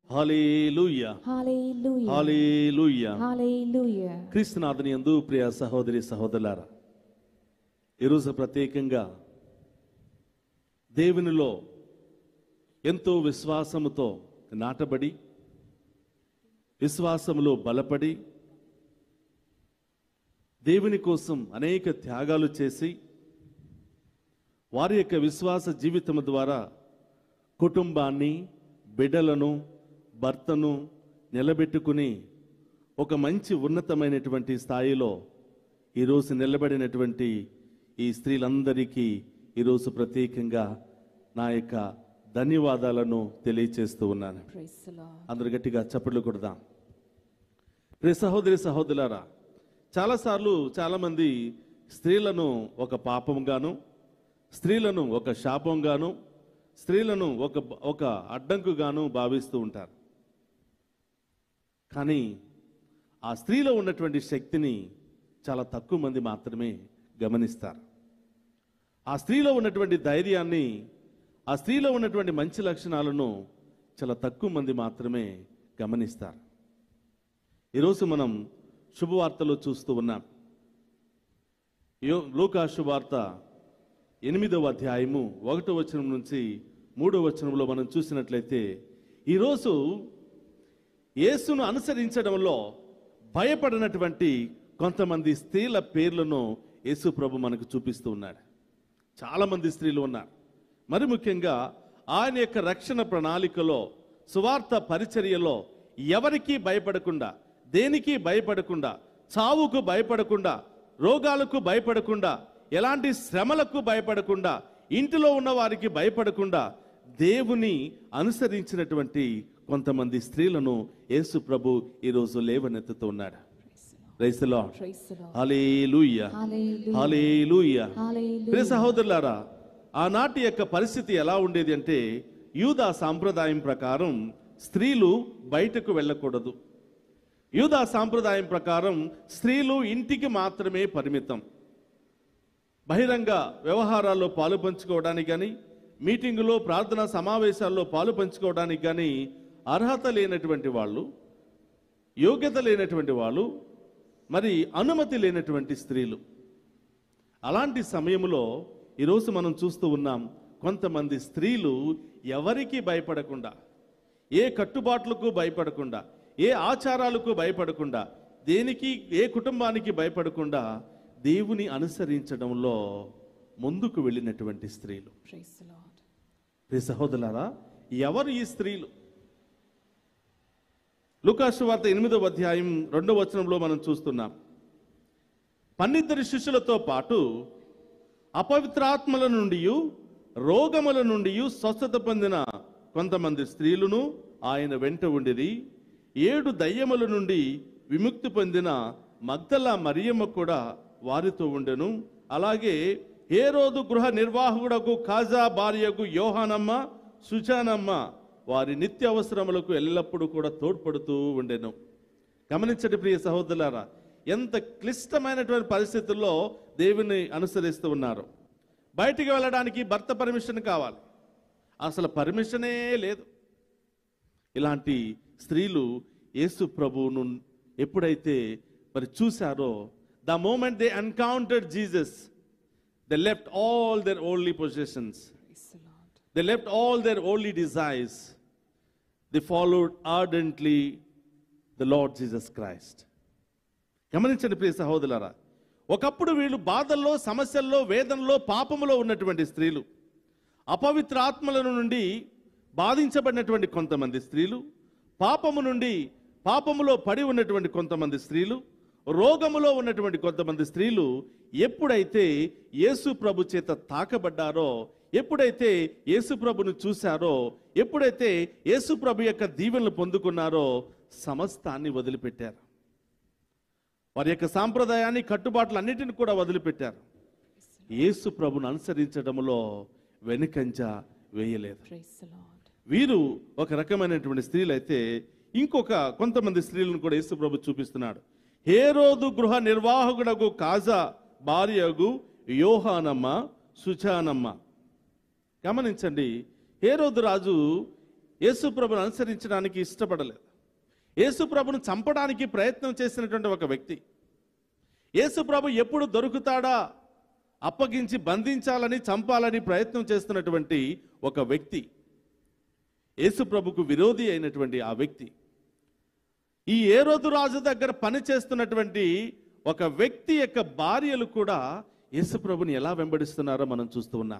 హల్లెలూయా Hallelujah. హల్లెలూయా Hallelujah. క్రీస్తునాథుని యందు ప్రియ సహోదరి సహోదరులారా ఈరోజు ప్రత్యేకంగా దేవునిలో ఎంతో విశ్వాసముతో నాటబడి విశ్వాసములో బలపడి దేవుని కోసం అనేక త్యాగాలు చేసి వారి యొక్క విశ్వాస జీవితం ద్వారా కుటుంబాన్ని బిడ్డలను భర్తను నిలబెట్టుకుని ఒక మంచి ఉన్నతమైనటువంటి స్థాయిలో ఈరోజు నిలబడినటువంటి ఈ స్త్రీలందరికీ ఈరోజు ప్రత్యేకంగా నా యొక్క ధన్యవాదాలను తెలియచేస్తూ ఉన్నాను Praise the Lord. అందరు గట్టిగా చప్పట్లు కొడదాం ప్రియ సహోదరి సహోదరులారా చాలాసార్లు చాలామంది స్త్రీలను ఒక పాపంగాను స్త్రీలను ఒక శాపంగాను స్త్రీలను ఒక ఒక అడ్డంకుగాను భావిస్తూ ఉంటారు కానీ ఆ స్త్రీలో ఉన్నటువంటి శక్తిని చాలా తక్కువ మంది మాత్రమే గమనిస్తారు ఆ స్త్రీలో ఉన్నటువంటి ధైర్యాన్ని ఆ స్త్రీలో ఉన్నటువంటి మంచి లక్షణాలను చాలా తక్కువ మంది మాత్రమే గమనిస్తారు ఈరోజు మనం శుభవార్తలో చూస్తూ ఉన్నాం యో లూకా శుభవార్త ఎనిమిదవ అధ్యాయము ఒకటో వచనం నుంచి మూడో వచనంలో మనం చూసినట్లయితే ఈరోజు యేసును అనుసరించడంలో భయపడినటువంటి కొంతమంది స్త్రీల పేర్లను యేసు ప్రభు మనకు చూపిస్తూ ఉన్నాడు చాలా మంది స్త్రీలు ఉన్నారు మరి ముఖ్యంగా ఆయన యొక్క రక్షణ ప్రణాళికలో సువార్త పరిచర్యలో ఎవరికీ భయపడకుండా దేనికి భయపడకుండా చావుకు భయపడకుండా రోగాలకు భయపడకుండా ఎలాంటి శ్రమలకు భయపడకుండా ఇంటిలో ఉన్న వారికి భయపడకుండా దేవుని అనుసరించినటువంటి కొంతమంది స్త్రీలను యేసు ప్రభు ఈరోజు లేవనెత్తుతూ ఉన్నాడు Praise the Lord. రైతులో Praise the Lord. Hallelujah Hallelujah. Hallelujah Hallelujah. ప్రియ సహోదరులారా ఆనాటి యొక్క పరిస్థితి ఎలా ఉండేది అంటే యూదా సాంప్రదాయం ప్రకారం స్త్రీలు బయటకు వెళ్ళకూడదు యూదా సాంప్రదాయం ప్రకారం స్త్రీలు ఇంటికి మాత్రమే పరిమితం బహిరంగ వ్యవహారాల్లో పాలు పంచుకోవడానికి కానీ మీటింగులో ప్రార్థనా సమావేశాల్లో పాలు పంచుకోవడానికి కానీ అర్హత లేనటువంటి వాళ్ళు యోగ్యత లేనటువంటి వాళ్ళు మరి అనుమతి లేనటువంటి స్త్రీలు అలాంటి సమయంలో ఈరోజు మనం చూస్తూ ఉన్నాం కొంతమంది స్త్రీలు ఎవరికి భయపడకుండా ఏ కట్టుబాట్లకు భయపడకుండా ఏ ఆచారాలకు భయపడకుండా దేనికి ఏ కుటుంబానికి భయపడకుండా దేవుని అనుసరించడంలో ముందుకు వెళ్ళినటువంటి స్త్రీలు Praise the Lord. ప్రియ సహోదరులారా ఎవరు ఈ స్త్రీలు లూకాసు వార్త ఎనిమిదవ అధ్యాయం రెండవ వచనంలో మనం చూస్తున్నాం పన్నిద్దరి శిష్యులతో పాటు అపవిత్రాత్మల నుండి రోగముల నుండి స్వస్థత పొందిన కొంతమంది స్త్రీలను ఆయన వెంట ఉండేది ఏడు దయ్యముల నుండి విముక్తి పొందిన మగ్దల మరియమ్మ కూడా వారితో ఉండెను అలాగే హేరోదు గృహ నిర్వాహకుడకు కాజా భార్యకు యోహానమ్మ సుజానమ్మ వారి నిత్య అవసరములకు ఎల్లప్పుడూ కూడా తోడ్పడుతూ ఉండెను గమనించండి ప్రియ సహోదరులారా ఎంత క్లిష్టమైనటువంటి పరిస్థితుల్లో దేవుని అనుసరిస్తూ ఉన్నారు బయటికి వెళ్ళడానికి భర్త పర్మిషన్ కావాలి అసలు పర్మిషనే లేదు ఇలాంటి స్త్రీలు యేసు ప్రభువును ఎప్పుడైతే మరి చూశారో the moment they encountered Jesus they left all their only positions Praise the Lord. They left all their worldly desires. They followed ardently the Lord Jesus Christ. గమనించండి ప్రియ సహోదరులారా ఒకప్పుడు వీళ్ళు బాధల్లో సమస్యల్లో వేదనలో పాపములో ఉన్నటువంటి స్త్రీలు అపవిత్ర ఆత్మల నుండి బాధించబడినటువంటి కొంతమంది స్త్రీలు పాపము నుండి పాపములో పడి ఉన్నటువంటి కొంతమంది స్త్రీలు రోగములో ఉన్నటువంటి కొంతమంది స్త్రీలు ఎప్పుడైతే యేసు ప్రభు చేత తాకబడ్డారో ఎప్పుడైతే యేసు ప్రభును చూశారో ఎప్పుడైతే యేసు ప్రభు యొక్క దీవెనలు పొందుకున్నారో సమస్తాన్ని వదిలిపెట్టారు వారి యొక్క సాంప్రదాయాన్ని కట్టుబాట్లు అన్నిటిని కూడా వదిలిపెట్టారు యేసు ప్రభును అనుసరించడంలో వెనుకంజ వేయలేదు Praise the Lord. వీరు ఒక రకమైనటువంటి స్త్రీలు అయితే ఇంకొక కొంతమంది స్త్రీలను కూడా యేసు ప్రభు చూపిస్తున్నాడు హేరోదు గృహ నిర్వాహకుడకు కాజా భార్యగు యోహానమ్మ సుజానమ్మ గమనించండి హేరోదు రాజు యేసు ప్రభును అనుసరించడానికి ఇష్టపడలేదు యేసు ప్రభును చంపడానికి ప్రయత్నం చేసినటువంటి ఒక వ్యక్తి యేసు ప్రభు ఎప్పుడు దొరుకుతాడా అప్పగించి బంధించాలని చంపాలని ప్రయత్నం చేస్తున్నటువంటి ఒక వ్యక్తి యేసు ప్రభుకు విరోధి అయినటువంటి ఆ వ్యక్తి ఈ ఏరోదు రాజు దగ్గర పని చేస్తున్నటువంటి ఒక వ్యక్తి యొక్క భార్యలు కూడా యేసు ప్రభుని ఎలా వెంబడిస్తున్నారో మనం చూస్తూ ఉన్నాం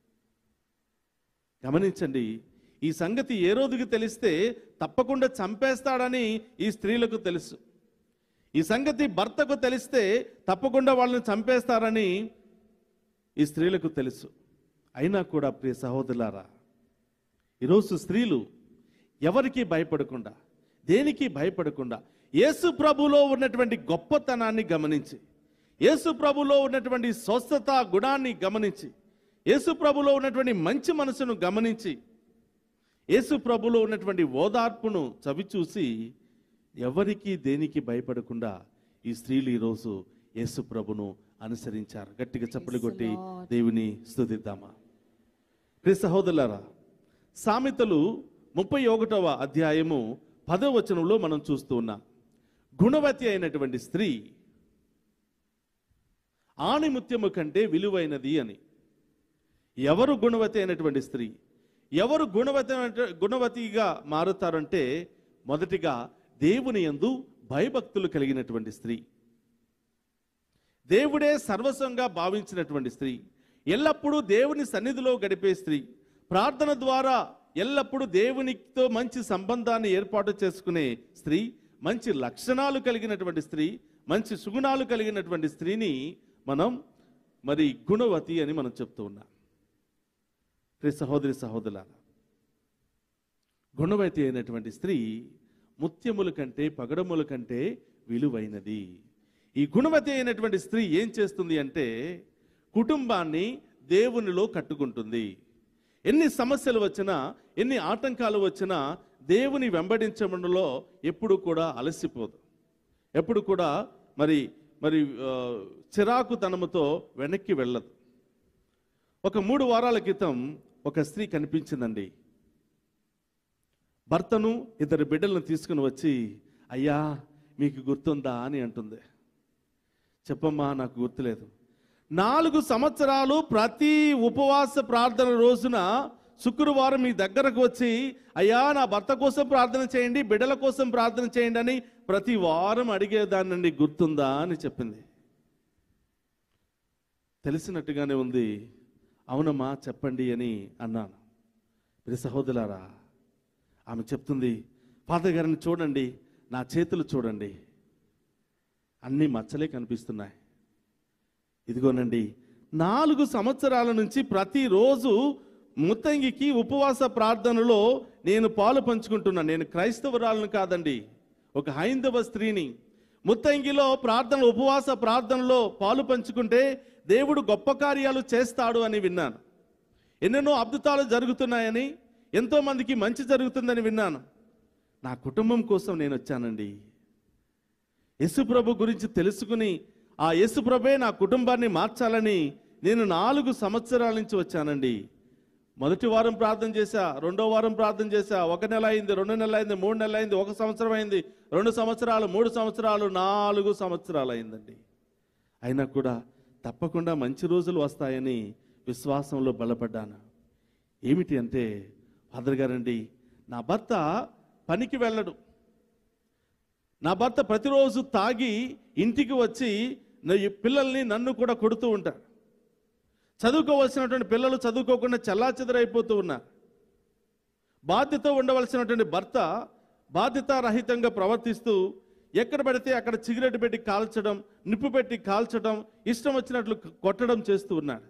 గమనించండి ఈ సంగతి ఏ రోజుకి తెలిస్తే తప్పకుండా చంపేస్తాడని ఈ స్త్రీలకు తెలుసు ఈ సంగతి భర్తకు తెలిస్తే తప్పకుండా వాళ్ళని చంపేస్తారని ఈ స్త్రీలకు తెలుసు అయినా కూడా ప్రియ సహోదరులారా ఈరోజు స్త్రీలు ఎవరికి భయపడకుండా దేనికి భయపడకుండా యేసు ప్రభులో ఉన్నటువంటి గొప్పతనాన్ని గమనించి యేసు ప్రభులో ఉన్నటువంటి స్వస్థత గుణాన్ని గమనించి యేసు ప్రభులో ఉన్నటువంటి మంచి మనసును గమనించి యేసు ప్రభులో ఉన్నటువంటి ఓదార్పును చవిచూసి ఎవరికి దేనికి భయపడకుండా ఈ స్త్రీలు ఈరోజు యేసు ప్రభును అనుసరించారు గట్టిగా చప్పలు కొట్టి దేవుని స్తుతిద్దామా ప్రియ సహోదరులారా సామెతలు ముప్పై ఒకటవ అధ్యాయము పదవ వచనంలో మనం చూస్తూ ఉన్నాం గుణవతి అయినటువంటి స్త్రీ ఆణిముత్యము కంటే విలువైనది అని ఎవరు గుణవతి అయినటువంటి స్త్రీ ఎవరు గుణవతి గుణవతిగా మారుతారంటే మొదటిగా దేవుని యందు భయభక్తులు కలిగినటువంటి స్త్రీ దేవుడే సర్వస్వంగా భావించినటువంటి స్త్రీ ఎల్లప్పుడూ దేవుని సన్నిధిలో గడిపే స్త్రీ ప్రార్థన ద్వారా ఎల్లప్పుడూ దేవునితో మంచి సంబంధాన్ని ఏర్పాటు చేసుకునే స్త్రీ మంచి లక్షణాలు కలిగినటువంటి స్త్రీ మంచి సుగుణాలు కలిగినటువంటి స్త్రీని మనం మరి గుణవతి అని మనం చెప్తూ ఉన్నాం ప్రియ సహోదరి సహోదరులారా గుణవతి అయినటువంటి స్త్రీ ముత్యముల కంటే పగడముల కంటే విలువైనది ఈ గుణవతి అయినటువంటి స్త్రీ ఏం చేస్తుంది అంటే కుటుంబాన్ని దేవునిలో కట్టుకుంటుంది ఎన్ని సమస్యలు వచ్చినా ఎన్ని ఆటంకాలు వచ్చినా దేవుని వెంబడించడంలో ఎప్పుడు కూడా అలసిపోదు ఎప్పుడు కూడా మరి మరి ఆ, చిరాకుతనముతో వెనక్కి వెళ్ళదు ఒక మూడు వారాల క్రితం ఒక స్త్రీ కనిపించిందండి భర్తను ఇద్దరు బిడ్డలను తీసుకుని వచ్చి అయ్యా మీకు గుర్తుందా అని అంటుంది చెప్పమ్మా నాకు గుర్తులేదు నాలుగు సంవత్సరాలు ప్రతి ఉపవాస ప్రార్థన రోజున శుక్రవారం మీ దగ్గరకు వచ్చి అయ్యా నా భర్త కోసం ప్రార్థన చేయండి బిడ్డల కోసం ప్రార్థన చేయండి అని ప్రతి వారం అడిగేదానండి గుర్తుందా అని చెప్పింది తెలిసినట్టుగానే ఉంది అవునమ్మా చెప్పండి అని అన్నాను ప్రియ సహోదరులారా ఆమె చెప్తుంది ఫాదర్ గారిని చూడండి నా చేతులు చూడండి అన్ని మచ్చలే కనిపిస్తున్నాయి ఇదిగోనండి నాలుగు సంవత్సరాల నుంచి ప్రతిరోజు ముత్తంగికి ఉపవాస ప్రార్థనలో నేను పాలు పంచుకుంటున్నాను నేను క్రైస్తవురాలను కాదండి ఒక హైందవ స్త్రీని ముత్తంగిలో ప్రార్థన ఉపవాస ప్రార్థనలో పాలు పంచుకుంటే దేవుడు గొప్ప కార్యాలు చేస్తాడు అని విన్నాను ఎన్నెన్నో అద్భుతాలు జరుగుతున్నాయని ఎంతో మందికి మంచి జరుగుతుందని విన్నాను నా కుటుంబం కోసం నేను వచ్చానండి యేసుప్రభు గురించి తెలుసుకుని ఆ యేసుప్రభే నా కుటుంబాన్ని మార్చాలని నేను నాలుగు సంవత్సరాల నుంచి వచ్చానండి మొదటి వారం ప్రార్థన చేశా రెండో వారం ప్రార్థన చేశా ఒక నెల అయింది రెండు నెలలు అయింది మూడు నెలలు అయింది ఒక సంవత్సరం అయింది రెండు సంవత్సరాలు మూడు సంవత్సరాలు నాలుగు సంవత్సరాలు అయిందండి అయినా కూడా తప్పకుండా మంచి రోజులు వస్తాయని విశ్వాసంలో బలపడ్డాను ఏమిటి అంటే ఫాదర్ గారండి నా భర్త పనికి వెళ్ళడు నా భర్త ప్రతిరోజు తాగి ఇంటికి వచ్చి నా ఈ పిల్లల్ని నన్ను కూడా కొడుతూ ఉంటాడు చదువుకోవలసినటువంటి పిల్లలు చదువుకోకుండా చెల్లాచెదరైపోతూ ఉన్నారు బాధ్యత ఉండవలసినటువంటి భర్త బాధ్యతారహితంగా ప్రవర్తిస్తూ ఎక్కడ పడితే అక్కడ సిగరెట్ పెట్టి కాల్చడం నిప్పు పెట్టి కాల్చడం ఇష్టం వచ్చినట్లు కొట్టడం చేస్తూ ఉన్నాడు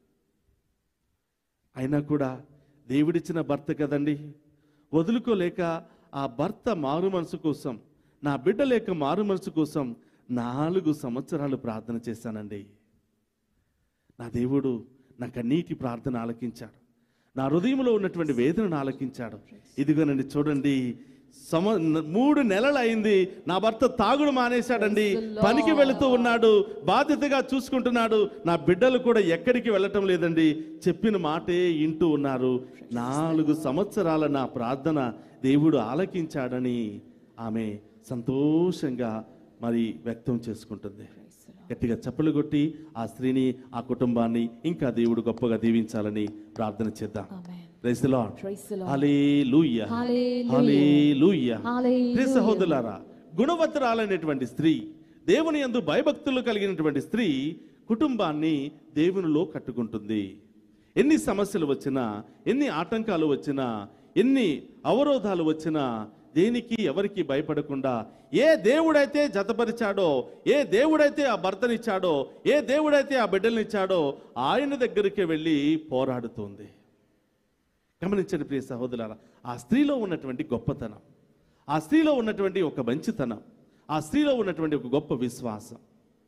అయినా కూడా దేవుడిచ్చిన భర్త కదండి వదులుకోలేక ఆ భర్త మారు మనసు కోసం నా బిడ్డ లేక మారు మనసు కోసం నాలుగు సంవత్సరాలు ప్రార్థన చేశానండి నా దేవుడు నా కన్నీటి ప్రార్థన ఆలకించాడు నా హృదయంలో ఉన్నటువంటి వేదనను ఆలకించాడు ఇదిగోనండి చూడండి సమ మూడు నెలలు అయింది నా భర్త తాగుడు మానేశాడండి Praise the Lord. పనికి వెళుతూ ఉన్నాడు బాధ్యతగా చూసుకుంటున్నాడు నా బిడ్డలు కూడా ఎక్కడికి వెళ్ళటం లేదండి చెప్పిన మాటే వింటూ ఉన్నారు నాలుగు సంవత్సరాల నా ప్రార్థన దేవుడు ఆలకించాడని ఆమె సంతోషంగా మరి వ్యక్తం చేసుకుంటుంది Praise the Lord. గట్టిగా చప్పలు కొట్టి ఆ స్త్రీని ఆ కుటుంబాన్ని ఇంకా దేవుడు గొప్పగా దీవించాలని ప్రార్థన చేద్దాం Amen. Praise the Lord Praise the Lord. Hallelujah Hallelujah. Hallelujah Hallelujah. ప్రియ సహోదరులారా గుణవత్తరాలైనటువంటి స్త్రీ దేవుని యందు భయభక్తులు కలిగినటువంటి స్త్రీ కుటుంబాన్ని దేవునిలో కట్టుకుంటుంది ఎన్ని సమస్యలు వచ్చినా ఎన్ని ఆటంకాలు వచ్చినా ఎన్ని అవరోధాలు వచ్చినా దేనికి ఎవరికి భయపడకుండా ఏ దేవుడైతే జతపరిచాడో ఏ దేవుడైతే ఆ భర్తనిచ్చాడో ఏ దేవుడైతే ఆ బిడ్డలనిచ్చాడో ఆయన దగ్గరికి వెళ్ళి పోరాడుతుంది గమనించండి ప్రియ సహోదరులారా ఆ స్త్రీలో ఉన్నటువంటి గొప్పతనం ఆ స్త్రీలో ఉన్నటువంటి ఒక మంచితనం ఆ స్త్రీలో ఉన్నటువంటి ఒక గొప్ప విశ్వాసం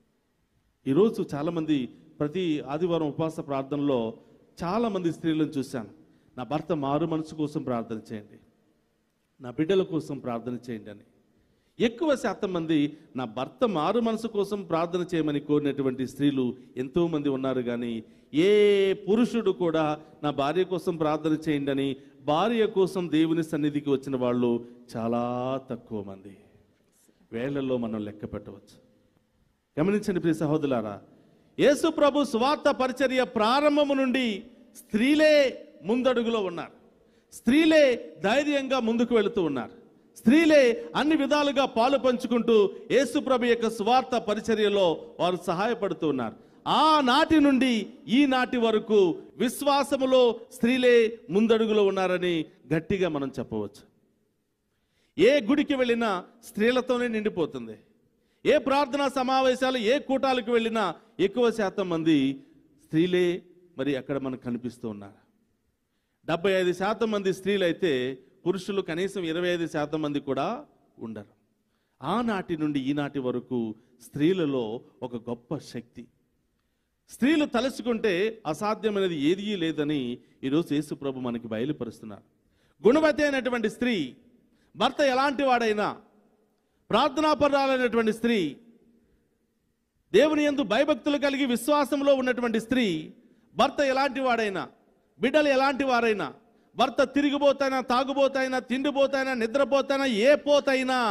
ఈరోజు చాలామంది ప్రతి ఆదివారం ఉపవాస ప్రార్థనలో చాలామంది స్త్రీలను చూశాను నా భర్త మారు మనసు కోసం ప్రార్థన చేయండి నా బిడ్డల కోసం ప్రార్థన చేయండి అని ఎక్కువ శాతం మంది నా భర్త మారు మనసు కోసం ప్రార్థన చేయమని కోరినటువంటి స్త్రీలు ఎంతో మంది ఉన్నారు కానీ ఏ పురుషుడు కూడా నా భార్య కోసం ప్రార్థన చేయండి అని భార్య కోసం దేవుని సన్నిధికి వచ్చిన వాళ్ళు చాలా తక్కువ మంది వేళ్లలో మనం లెక్క పెట్టవచ్చు గమనించండి ప్రియ సహోదరులారా యేసు ప్రభు స్వార్థ పరిచర్య ప్రారంభము నుండి స్త్రీలే ముందడుగులో ఉన్నారు స్త్రీలే ధైర్యంగా ముందుకు వెళుతూ ఉన్నారు స్త్రీలే అన్ని విధాలుగా పాలు పంచుకుంటూ యేసు ప్రభు యొక్క స్వార్థ పరిచర్యలో వారు సహాయపడుతూ ఉన్నారు ఆ నాటి నుండి ఈ నాటి వరకు విశ్వాసములో స్త్రీలే ముందడుగులో ఉన్నారని గట్టిగా మనం చెప్పవచ్చు ఏ గుడికి వెళ్ళినా స్త్రీలతోనే నిండిపోతుంది ఏ ప్రార్థనా సమావేశాలు ఏ కూటాలకు వెళ్ళినా ఎక్కువ శాతం మంది స్త్రీలే మరి అక్కడ మనకు కనిపిస్తూ ఉన్నారు డెబ్బై ఐదు శాతం మంది స్త్రీలైతే పురుషులు కనీసం ఇరవై ఐదు శాతం మంది కూడా ఉండరు ఆనాటి నుండి ఈనాటి వరకు స్త్రీలలో ఒక గొప్ప శక్తి స్త్రీలు తలుచుకుంటే అసాధ్యమైనది ఏదీ లేదని ఈరోజు యేసు ప్రభు మనకి బయలుపరుస్తున్నారు గుణవతి అయినటువంటి స్త్రీ భర్త ఎలాంటి వాడైనా ప్రార్థనాపరాలైనటువంటి స్త్రీ దేవుని యందు భయభక్తులు కలిగి విశ్వాసంలో ఉన్నటువంటి స్త్రీ భర్త ఎలాంటి వాడైనా బిడ్డలు ఎలాంటి వారైనా భర్త తిరిగిపోతైనా తాగుబోతైనా తిండిపోతైనా నిద్రపోతైనా ఏ పోతైనా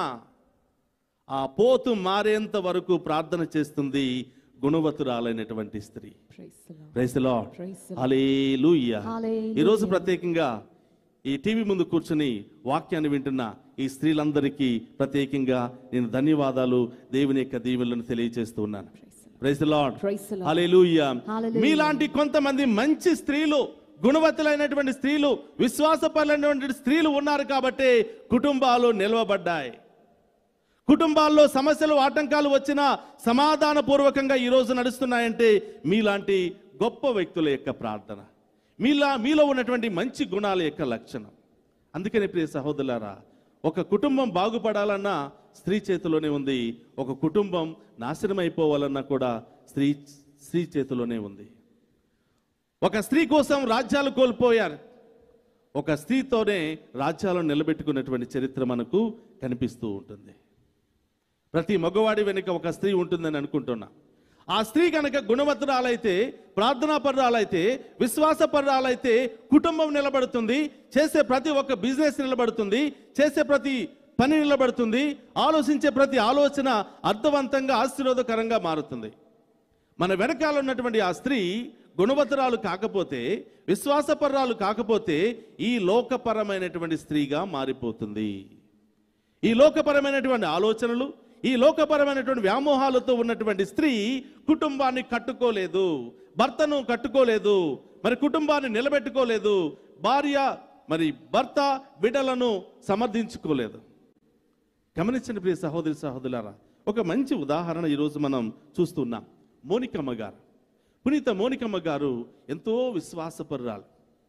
ఆ పోతు మారేంత వరకు ప్రార్థన చేస్తుంది గుణవతురాలైనటువంటి స్త్రీ Praise the Lord. Praise the Lord Praise the Lord. Hallelujah Hallelujah. ఈ రోజు ప్రత్యేకంగా ఈ టీవీ ముందు కూర్చుని వాక్యాన్ని వింటున్న ఈ స్త్రీలందరికీ ప్రత్యేకంగా నేను ధన్యవాదాలు దేవుని యొక్క దీవెనలను తెలియజేస్తూ ఉన్నాను Praise the Lord. Praise the Lord Praise the Lord. Hallelujah Hallelujah. మీలాంటి కొంతమంది మంచి స్త్రీలు గుణవతులైనటువంటి స్త్రీలు విశ్వాసపరమైనటువంటి స్త్రీలు ఉన్నారు కాబట్టి కుటుంబాలు నిలవబడ్డాయి కుటుంబాల్లో సమస్యలు ఆటంకాలు వచ్చినా సమాధానపూర్వకంగా ఈ రోజు నడుస్తున్నాయంటే మీలాంటి గొప్ప వ్యక్తుల యొక్క ప్రార్థన మీలా మీలో ఉన్నటువంటి మంచి గుణాల యొక్క లక్షణం అందుకని ప్రియ సహోదరులారా ఒక కుటుంబం బాగుపడాలన్నా స్త్రీ చేతిలోనే ఉంది ఒక కుటుంబం నాశనం అయిపోవాలన్నా కూడా స్త్రీ స్త్రీ చేతిలోనే ఉంది ఒక స్త్రీ కోసం రాజ్యాలు కోల్పోయారు ఒక స్త్రీతోనే రాజ్యాలను నిలబెట్టుకున్నటువంటి చరిత్ర మనకు కనిపిస్తూ ఉంటుంది ప్రతి మగవాడి వెనుక ఒక స్త్రీ ఉంటుందని అనుకుంటున్నా ఆ స్త్రీ కనుక గుణవత్తరాలైతే ప్రార్థనాపరురాలైతే విశ్వాసపరురాలైతే కుటుంబం నిలబడుతుంది చేసే ప్రతి ఒక్క బిజినెస్ నిలబడుతుంది చేసే ప్రతి పని నిలబడుతుంది ఆలోచించే ప్రతి ఆలోచన అర్థవంతంగా ఆశీర్వాదకరంగా మారుతుంది మన వెనకాల ఉన్నటువంటి ఆ స్త్రీ గుణవతరాలు కాకపోతే విశ్వాసపరాలు కాకపోతే ఈ లోకపరమైనటువంటి స్త్రీగా మారిపోతుంది ఈ లోకపరమైనటువంటి ఆలోచనలు ఈ లోకపరమైనటువంటి వ్యామోహాలతో ఉన్నటువంటి స్త్రీ కుటుంబాన్ని కట్టుకోలేదు భర్తను కట్టుకోలేదు మరి కుటుంబాన్ని నిలబెట్టుకోలేదు భార్య మరి భర్త బిడ్డలను సమర్థించుకోలేదు గమనించండి ప్రియ సహోదరి సహోదరులారా ఒక మంచి ఉదాహరణ ఈరోజు మనం చూస్తున్నాం మోనికమ్మ గారు పునీత మోనికమ్మ గారు ఎంతో విశ్వాసపరురాలు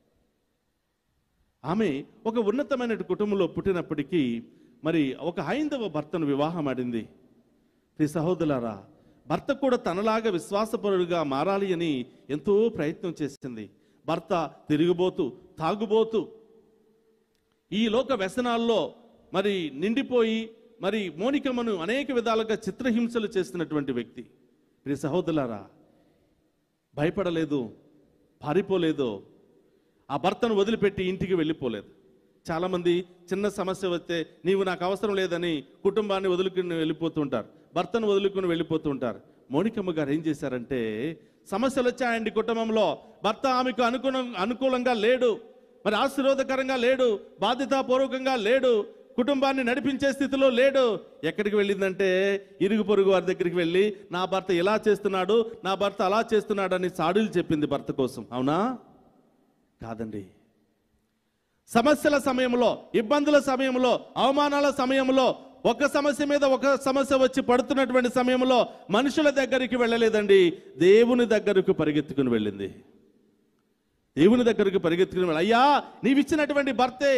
ఆమె ఒక ఉన్నతమైన కుటుంబంలో పుట్టినప్పటికీ మరి ఒక హైందవ భర్తను వివాహం ఆడింది ప్రియ సహోదరులారా భర్త కూడా తనలాగా విశ్వాసపరుడుగా మారాలి అని ఎంతో ప్రయత్నం చేసింది భర్త తిరిగిపోతూ తాగుబోతూ ఈ లోక వ్యసనాల్లో మరి నిండిపోయి మరి మోనికమ్మను అనేక విధాలుగా చిత్రహింసలు చేస్తున్నటువంటి వ్యక్తి ప్రియ సహోదరులారా భయపడలేదు పారిపోలేదు ఆ భర్తను వదిలిపెట్టి ఇంటికి వెళ్ళిపోలేదు చాలామంది చిన్న సమస్య వస్తే నీవు నాకు అవసరం లేదని కుటుంబాన్ని వదులుకుని వెళ్ళిపోతుంటారు భర్తను వదులుకుని వెళ్ళిపోతూ ఉంటారు మౌనికమ్మ గారు ఏం చేశారంటే సమస్యలు వచ్చాయండి కుటుంబంలో భర్త ఆమెకు అనుకూల అనుకూలంగా లేడు మరి ఆశీర్వాదకరంగా లేడు బాధ్యతాపూర్వకంగా లేడు కుటుంబాన్ని నడిపించే స్థితిలో లేడు ఎక్కడికి వెళ్ళిందంటే ఇరుగు పొరుగు వారి దగ్గరికి వెళ్ళి నా భర్త ఇలా చేస్తున్నాడు నా భర్త అలా చేస్తున్నాడని సాడులు చెప్పింది భర్త కోసం అవునా కాదండి సమస్యల సమయంలో ఇబ్బందుల సమయంలో అవమానాల సమయంలో ఒక సమస్య మీద ఒక సమస్య వచ్చి పడుతున్నటువంటి సమయంలో మనుషుల దగ్గరికి వెళ్ళలేదండి దేవుని దగ్గరకు పరిగెత్తుకుని వెళ్ళింది దేవుని దగ్గరకు పరిగెత్తుకుని వెళ్ళి అయ్యా నీవిచ్చినటువంటి భర్తే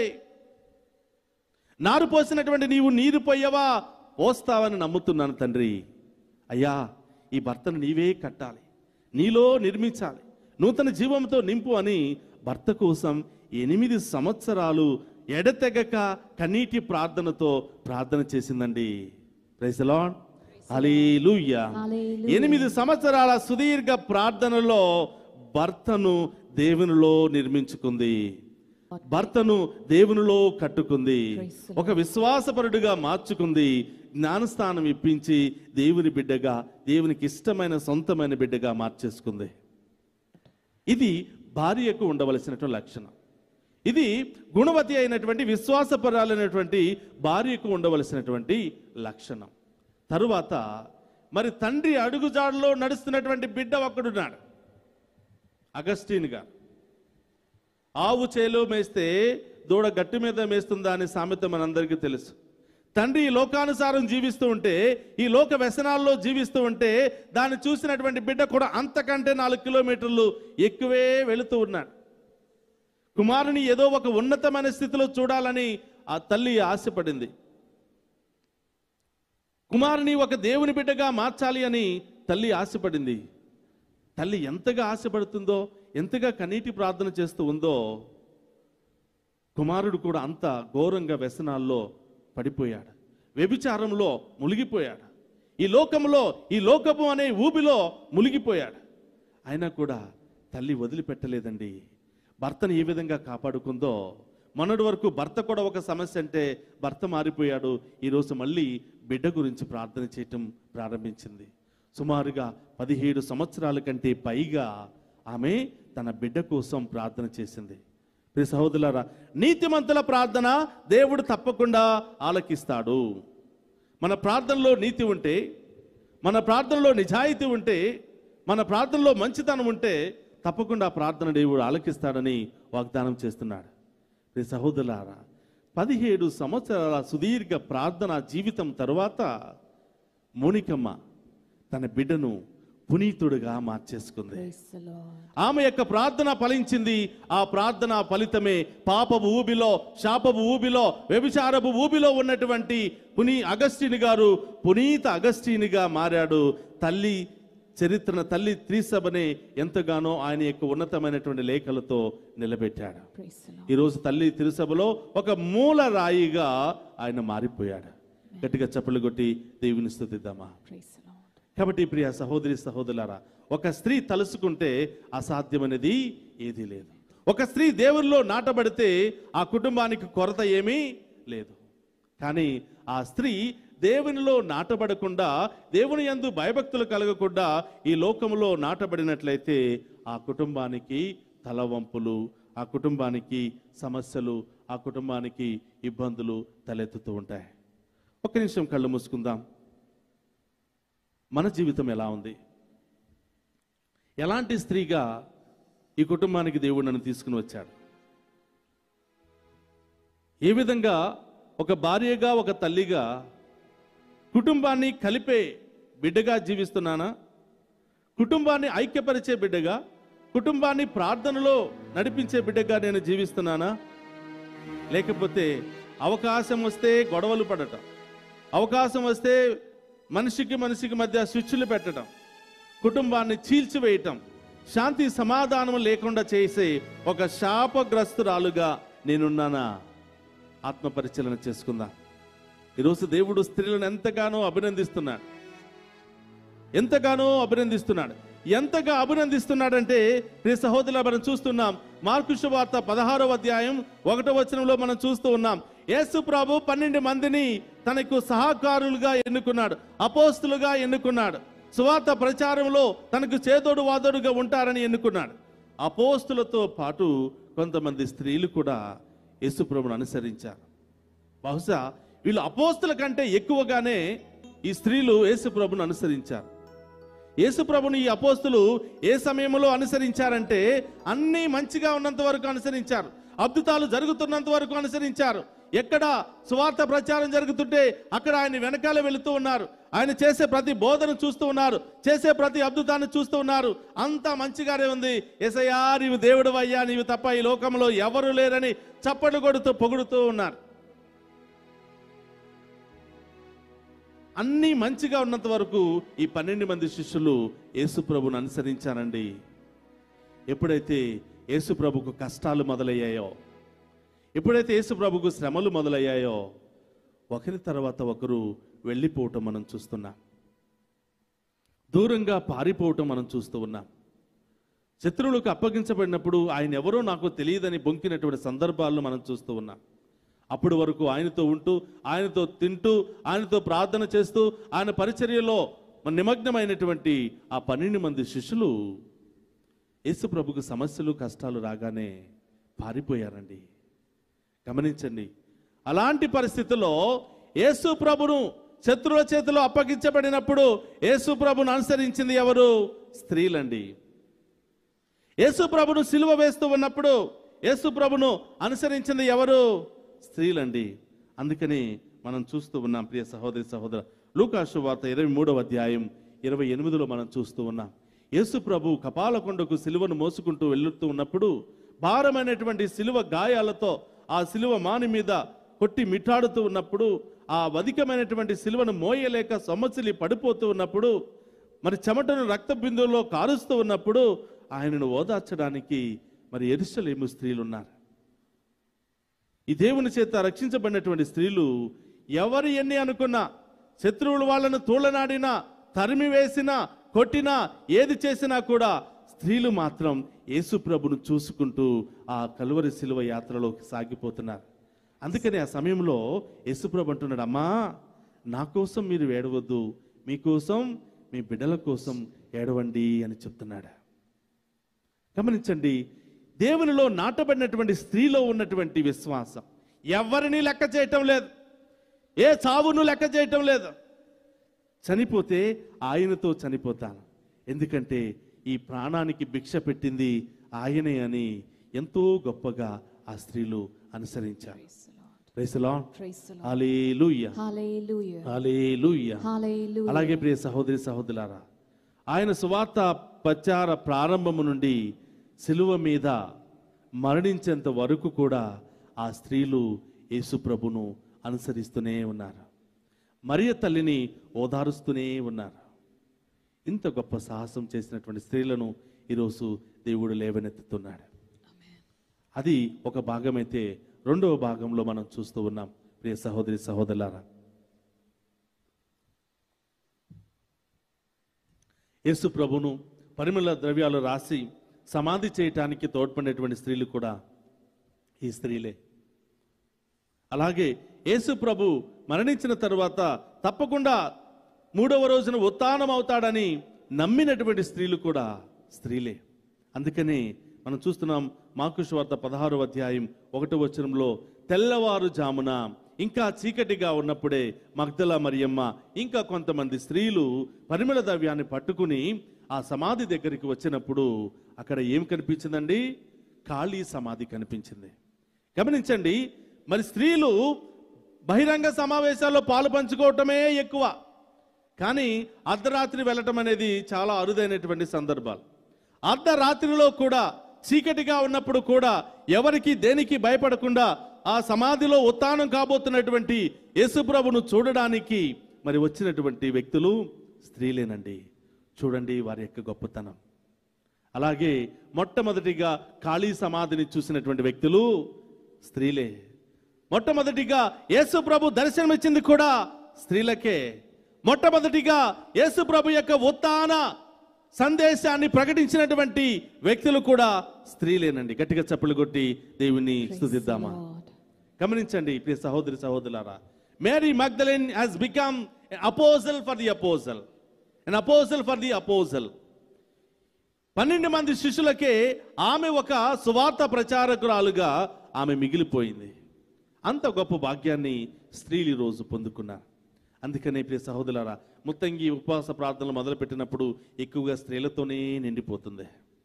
నారు పోసినటువంటి నీవు నీరు పోయవా పోస్తావని నమ్ముతున్నాను తండ్రి అయ్యా ఈ భర్తను నీవే కట్టాలి నీలో నిర్మించాలి నూతన జీవంతో నింపు అని భర్త కోసం ఎనిమిది సంవత్సరాలు ఎడతెగక కన్నీటి ప్రార్థనతో ప్రార్థన చేసిందండి ప్రైజ్ లార్డ్ హల్లెలూయా హల్లెలూయా. ఎనిమిది సంవత్సరాల సుదీర్ఘ ప్రార్థనలో భర్తను దేవునిలో నిర్మించుకుంది భర్తను దేవునిలో కట్టుకుంది Praise the ఒక విశ్వాసపరుడుగా మార్చుకుంది జ్ఞానస్థానం ఇప్పించి దేవుని బిడ్డగా దేవునికి ఇష్టమైన సొంతమైన బిడ్డగా మార్చేసుకుంది ఇది భార్యకు ఉండవలసినటువంటి లక్షణం ఇది గుణవతి అయినటువంటి విశ్వాసపరాలైనటువంటి భార్యకు ఉండవలసినటువంటి లక్షణం తరువాత మరి తండ్రి అడుగుజాడలో నడుస్తున్నటువంటి బిడ్డ ఒక్కడున్నాడు అగస్టీన్ గారు ఆవు చేలో మేస్తే దూడ గట్టి మీద మేస్తుందా అనే సామెత మనందరికీ తెలుసు తండ్రి ఈ లోకానుసారం జీవిస్తూ ఉంటే ఈ లోక వ్యసనాల్లో జీవిస్తూ ఉంటే దాన్ని చూసినటువంటి బిడ్డ కూడా అంతకంటే నాలుగు కిలోమీటర్లు ఎక్కువే వెళుతూ ఉన్నాడు కుమారుని ఏదో ఒక ఉన్నతమైన స్థితిలో చూడాలని ఆ తల్లి ఆశపడింది కుమారుని ఒక దేవుని బిడ్డగా మార్చాలి అని తల్లి ఆశపడింది తల్లి ఎంతగా ఆశపడుతుందో ఎంతగా కన్నీటి ప్రార్థన చేస్తూ ఉందో కుమారుడు కూడా అంత ఘోరంగా వ్యసనాల్లో పడిపోయాడు వ్యభిచారంలో మునిగిపోయాడు ఈ లోకంలో ఈ లోకము అనే ఊబిలో మునిగిపోయాడు అయినా కూడా తల్లి వదిలిపెట్టలేదండి భర్తను ఏ విధంగా కాపాడుకుందో మొన్నటి వరకు భర్త కూడా ఒక సమస్య అంటే భర్త మారిపోయాడు ఈరోజు మళ్ళీ బిడ్డ గురించి ప్రార్థన చేయటం ప్రారంభించింది సుమారుగా పదిహేడు సంవత్సరాల కంటే పైగా ఆమె తన బిడ్డ కోసం ప్రార్థన చేసింది ప్రియ సహోదరులారా నీతిమంతుల ప్రార్థన దేవుడు తప్పకుండా ఆలకిస్తాడు మన ప్రార్థనలో నీతి ఉంటే మన ప్రార్థనలో నిజాయితీ ఉంటే మన ప్రార్థనలో మంచితనం ఉంటే తప్పకుండా ఆ ప్రార్థన దేవుడు ఆలకిస్తాడని వాగ్దానం చేస్తున్నాడు ప్రియ సహోదరులారా పదిహేడు సంవత్సరాల సుదీర్ఘ ప్రార్థన జీవితం తరువాత మోనికమ్మ తన బిడ్డను పునీతుడుగా మార్చేసుకుంది Praise the Lord. ఆమె యొక్క ప్రార్థన ఫలించింది ఆ ప్రార్థన ఫలితమే పాపపు ఊబిలో శాపపు ఊబిలో వ్యభిచారపు ఊబిలో ఉన్నటువంటి పునీ అగస్టిని గారు పునీత అగస్టినిగా మారాడు తల్లి చరిత్రను తల్లి త్రిసభనే ఎంతగానో ఆయన యొక్క ఉన్నతమైనటువంటి లేఖలతో నిలబెట్టాడు Praise the Lord. ఈరోజు తల్లి తిరుసభలో ఒక మూల రాయిగా ఆయన మారిపోయాడు గట్టిగా చప్పలు కొట్టి దేవుని స్థుతిద్దామా Praise the Lord. కాబట్టి ప్రియ సహోదరి సహోదరులారా ఒక స్త్రీ తలుసుకుంటే అసాధ్యమనేది ఏదీ లేదు ఒక స్త్రీ దేవుల్లో నాటబడితే ఆ కుటుంబానికి కొరత ఏమీ లేదు కానీ ఆ స్త్రీ దేవునిలో నాటబడకుండా దేవుని యందు భయభక్తులు కలగకుండా ఈ లోకంలో నాటబడినట్లయితే ఆ కుటుంబానికి తలవంపులు ఆ కుటుంబానికి సమస్యలు ఆ కుటుంబానికి ఇబ్బందులు తలెత్తుతూ ఉంటాయి ఒక్క నిమిషం కళ్ళు మూసుకుందాం మన జీవితం ఎలా ఉంది ఎలాంటి స్త్రీగా ఈ కుటుంబానికి దేవుడు నన్ను తీసుకుని వచ్చాడు ఏ విధంగా ఒక భార్యగా ఒక తల్లిగా కుటుంబాన్ని కలిపే బిడ్డగా జీవిస్తున్నానా కుటుంబాన్ని ఐక్యపరిచే బిడ్డగా కుటుంబాన్ని ప్రార్థనలో నడిపించే బిడ్డగా నేను జీవిస్తున్నానా లేకపోతే అవకాశం వస్తే గొడవలు పడటం అవకాశం వస్తే మనిషికి మనిషికి మధ్య స్విచ్లు పెట్టడం కుటుంబాన్ని చీల్చివేయటం శాంతి సమాధానం లేకుండా చేసే ఒక శాపగ్రస్తురాలుగా నేనున్నానా ఆత్మ పరిశీలన చేసుకుందాం ఈరోజు దేవుడు స్త్రీలను ఎంతగానో అభినందిస్తున్నాడు ఎంతగానో అభినందిస్తున్నాడు ఎంతగా అభినందిస్తున్నాడంటే ప్రియ సహోదరుల మనం చూస్తున్నాం మార్కు శుభవార్త పదహారో అధ్యాయం ఒకటో వచనంలో మనం చూస్తూ ఉన్నాం యేసు ప్రభు పన్నెండు మందిని తనకు సహకారులుగా ఎన్నుకున్నాడు అపోస్తులుగా ఎన్నుకున్నాడు సువార్త ప్రచారంలో తనకు చేదోడు వాదోడుగా ఉంటారని ఎన్నుకున్నాడు అపోస్తులతో పాటు కొంతమంది స్త్రీలు కూడా యేసు ప్రభుని అనుసరించారు బహుశా వీళ్ళు అపోస్తుల కంటే ఎక్కువగానే ఈ స్త్రీలు యేసు ప్రభుని అనుసరించారు యేసు ప్రభుని ఈ అపోస్తులు ఏ సమయంలో అనుసరించారంటే అన్నీ మంచిగా ఉన్నంత వరకు అనుసరించారు అద్భుతాలు జరుగుతున్నంత వరకు అనుసరించారు ఎక్కడ సువార్త ప్రచారం జరుగుతుంటే అక్కడ ఆయన వెనకాల వెళుతూ ఉన్నారు ఆయన చేసే ప్రతి బోధన చూస్తూ ఉన్నారు చేసే ప్రతి అద్భుతాన్ని చూస్తూ ఉన్నారు అంతా మంచిగానే ఉంది ఎసయ్యా నీవు దేవుడు అయ్యా నీవు తప్ప ఈ లోకంలో ఎవరు లేరని చప్పట్లు కొడుతూ పొగుడుతూ ఉన్నారు అన్నీ మంచిగా ఉన్నంత వరకు ఈ పన్నెండు మంది శిష్యులు యేసు ప్రభుని అనుసరించారండి ఎప్పుడైతే యేసు ప్రభుకు కష్టాలు మొదలయ్యాయో ఎప్పుడైతే యేసు ప్రభుకు శ్రమలు మొదలయ్యాయో ఒకరి తర్వాత ఒకరు వెళ్ళిపోవటం మనం చూస్తున్నాం దూరంగా పారిపోవటం మనం చూస్తూ ఉన్నాం శత్రువులకు అప్పగించబడినప్పుడు ఆయన ఎవరో నాకు తెలియదని బొంకినటువంటి సందర్భాలను మనం చూస్తూ ఉన్నాం అప్పటి వరకు ఆయనతో ఉంటూ ఆయనతో తింటూ ఆయనతో ప్రార్థన చేస్తూ ఆయన పరిచర్యలో నిమగ్నమైనటువంటి ఆ పన్నెండు మంది శిష్యులు యేసు ప్రభుకు సమస్యలు కష్టాలు రాగానే పారిపోయారండి గమనించండి అలాంటి పరిస్థితుల్లో యేసు ప్రభును శత్రువుల చేతిలో అప్పగించబడినప్పుడు యేసు ప్రభును అనుసరించింది ఎవరు స్త్రీలండి యేసు ప్రభును సిలువ వేస్తూ ఉన్నప్పుడు యేసు ప్రభును అనుసరించింది ఎవరు స్త్రీలండి అందుకని మనం చూస్తూ ఉన్నాం ప్రియ సహోదరి సహోదర లూకాసు వార్త ఇరవై మూడవ అధ్యాయం ఇరవై ఎనిమిదిలో మనం చూస్తూ ఉన్నాం యేసు ప్రభు కపాలకొండకు సిలువను మోసుకుంటూ వెళ్తూ ఉన్నప్పుడు భారమైనటువంటి సిలువ గాయాలతో ఆ సిలువ మాని మీద కొట్టి మిఠాడుతూ ఉన్నప్పుడు ఆ వధికమైనటువంటి సిలువను మోయలేక సొమ్మసిలి పడిపోతూ ఉన్నప్పుడు మరి చెమటను రక్త బిందువుల్లో కారుస్తూ ఉన్నప్పుడు ఆయనను ఓదార్చడానికి మరి ఎరుసలేము స్త్రీలు ఉన్నారు ఈ దేవుని చేత రక్షించబడినటువంటి స్త్రీలు ఎవరు ఎన్ని అనుకున్నా శత్రువులు వాళ్ళను తూలనాడినా తరిమి వేసినా కొట్టినా ఏది చేసినా కూడా స్త్రీలు మాత్రం యేసు ప్రభును చూసుకుంటూ ఆ కలువరి శిలువ యాత్రలోకి సాగిపోతున్నారు అందుకని ఆ సమయంలో యేసు ప్రభు అంటున్నాడు అమ్మా నా కోసం మీరు ఏడవద్దు మీకోసం మీ బిడ్డల కోసం ఏడవండి అని చెప్తున్నాడు గమనించండి దేవునిలో నాటబడినటువంటి స్త్రీలో ఉన్నటువంటి విశ్వాసం ఎవరిని లెక్క చేయటం లేదు ఏ చావును లెక్క చేయటం లేదు చనిపోతే ఆయనతో చనిపోతాను ఎందుకంటే ఈ ప్రాణానికి భిక్ష పెట్టింది ఆయనే అని ఎంతో గొప్పగా ఆ స్త్రీలు అనుసరించారు Praise the Lord. Price lord Praise the Lord. Hallelujah Hallelujah. Hallelujah Hallelujah. అలాగే ప్రియ సహోదరి సహోదరులారా ఆయన సువార్త ప్రచార ప్రారంభము నుండి సిలువ మీద మరణించేంత వరకు కూడా ఆ స్త్రీలు యేసు ప్రభును అనుసరిస్తూనే ఉన్నారు మరియ తల్లిని ఓదారుస్తూనే ఉన్నారు ఇంత గొప్ప సాహసం చేసినటువంటి స్త్రీలను ఈరోజు దేవుడు లేవనెత్తుతున్నాడు అది ఒక భాగమైతే రెండవ భాగంలో మనం చూస్తూ ఉన్నాం ప్రియ సహోదరి సహోదరులారా యేసు ప్రభును పరిమళ ద్రవ్యాలు రాసి సమాధి చేయటానికి తోడ్పడినటువంటి స్త్రీలు కూడా ఈ స్త్రీలే అలాగే యేసు ప్రభు మరణించిన తరువాత తప్పకుండా మూడవ రోజున ఉత్థానం అవుతాడని నమ్మినటువంటి స్త్రీలు కూడా స్త్రీలే అందుకని మనం చూస్తున్నాం మార్కు వార్త పదహారు అధ్యాయం ఒకటో వచనంలో తెల్లవారుజామున ఇంకా చీకటిగా ఉన్నప్పుడే మగ్దల మరియమ్మ ఇంకా కొంతమంది స్త్రీలు పరిమళ ద్రవ్యాన్ని పట్టుకుని ఆ సమాధి దగ్గరికి వచ్చినప్పుడు అక్కడ ఏం కనిపించిందండి ఖాళీ సమాధి కనిపించింది గమనించండి మరి స్త్రీలు బహిరంగ సమావేశాల్లో పాలు పంచుకోవటమే ఎక్కువ కానీ అర్ధరాత్రి వెళ్ళటం అనేది చాలా అరుదైనటువంటి సందర్భాలు అర్ధరాత్రిలో కూడా చీకటిగా ఉన్నప్పుడు కూడా ఎవరికి దేనికి భయపడకుండా ఆ సమాధిలో ఉత్థానం కాబోతున్నటువంటి యేసుప్రభును చూడడానికి మరి వచ్చినటువంటి వ్యక్తులు స్త్రీలేనండి చూడండి వారి యొక్క గొప్పతనం అలాగే మొట్టమొదటిగా ఖాళీ సమాధిని చూసినటువంటి వ్యక్తులు స్త్రీలే మొట్టమొదటిగా యేసు ప్రభు దర్శనమిచ్చింది కూడా స్త్రీలకే మొట్టమొదటిగా యేసు ప్రభు యొక్క ఉత్థాన సందేశాన్ని ప్రకటించినటువంటి వ్యక్తులు కూడా స్త్రీలేనండి గట్టిగా చప్పులు కొట్టి దేవుని స్తుతిద్దామా Lord. గమనించండి ప్రియ సహోదరి సహోదరులారా Mary Magdalene has become apostle for the apostle an apostle for the apostle పన్నెండు మంది శిష్యులకే ఆమె ఒక సువార్త ప్రచారకురాలుగా ఆమె మిగిలిపోయింది అంత గొప్ప భాగ్యాన్ని స్త్రీలు ఈ రోజు పొందుకున్నారు అందుకనే ప్రియ సహోదరులారా ముత్తంగి ఉపవాస ప్రార్థనలు మొదలుపెట్టినప్పుడు ఎక్కువగా స్త్రీలతోనే నిండిపోతుంది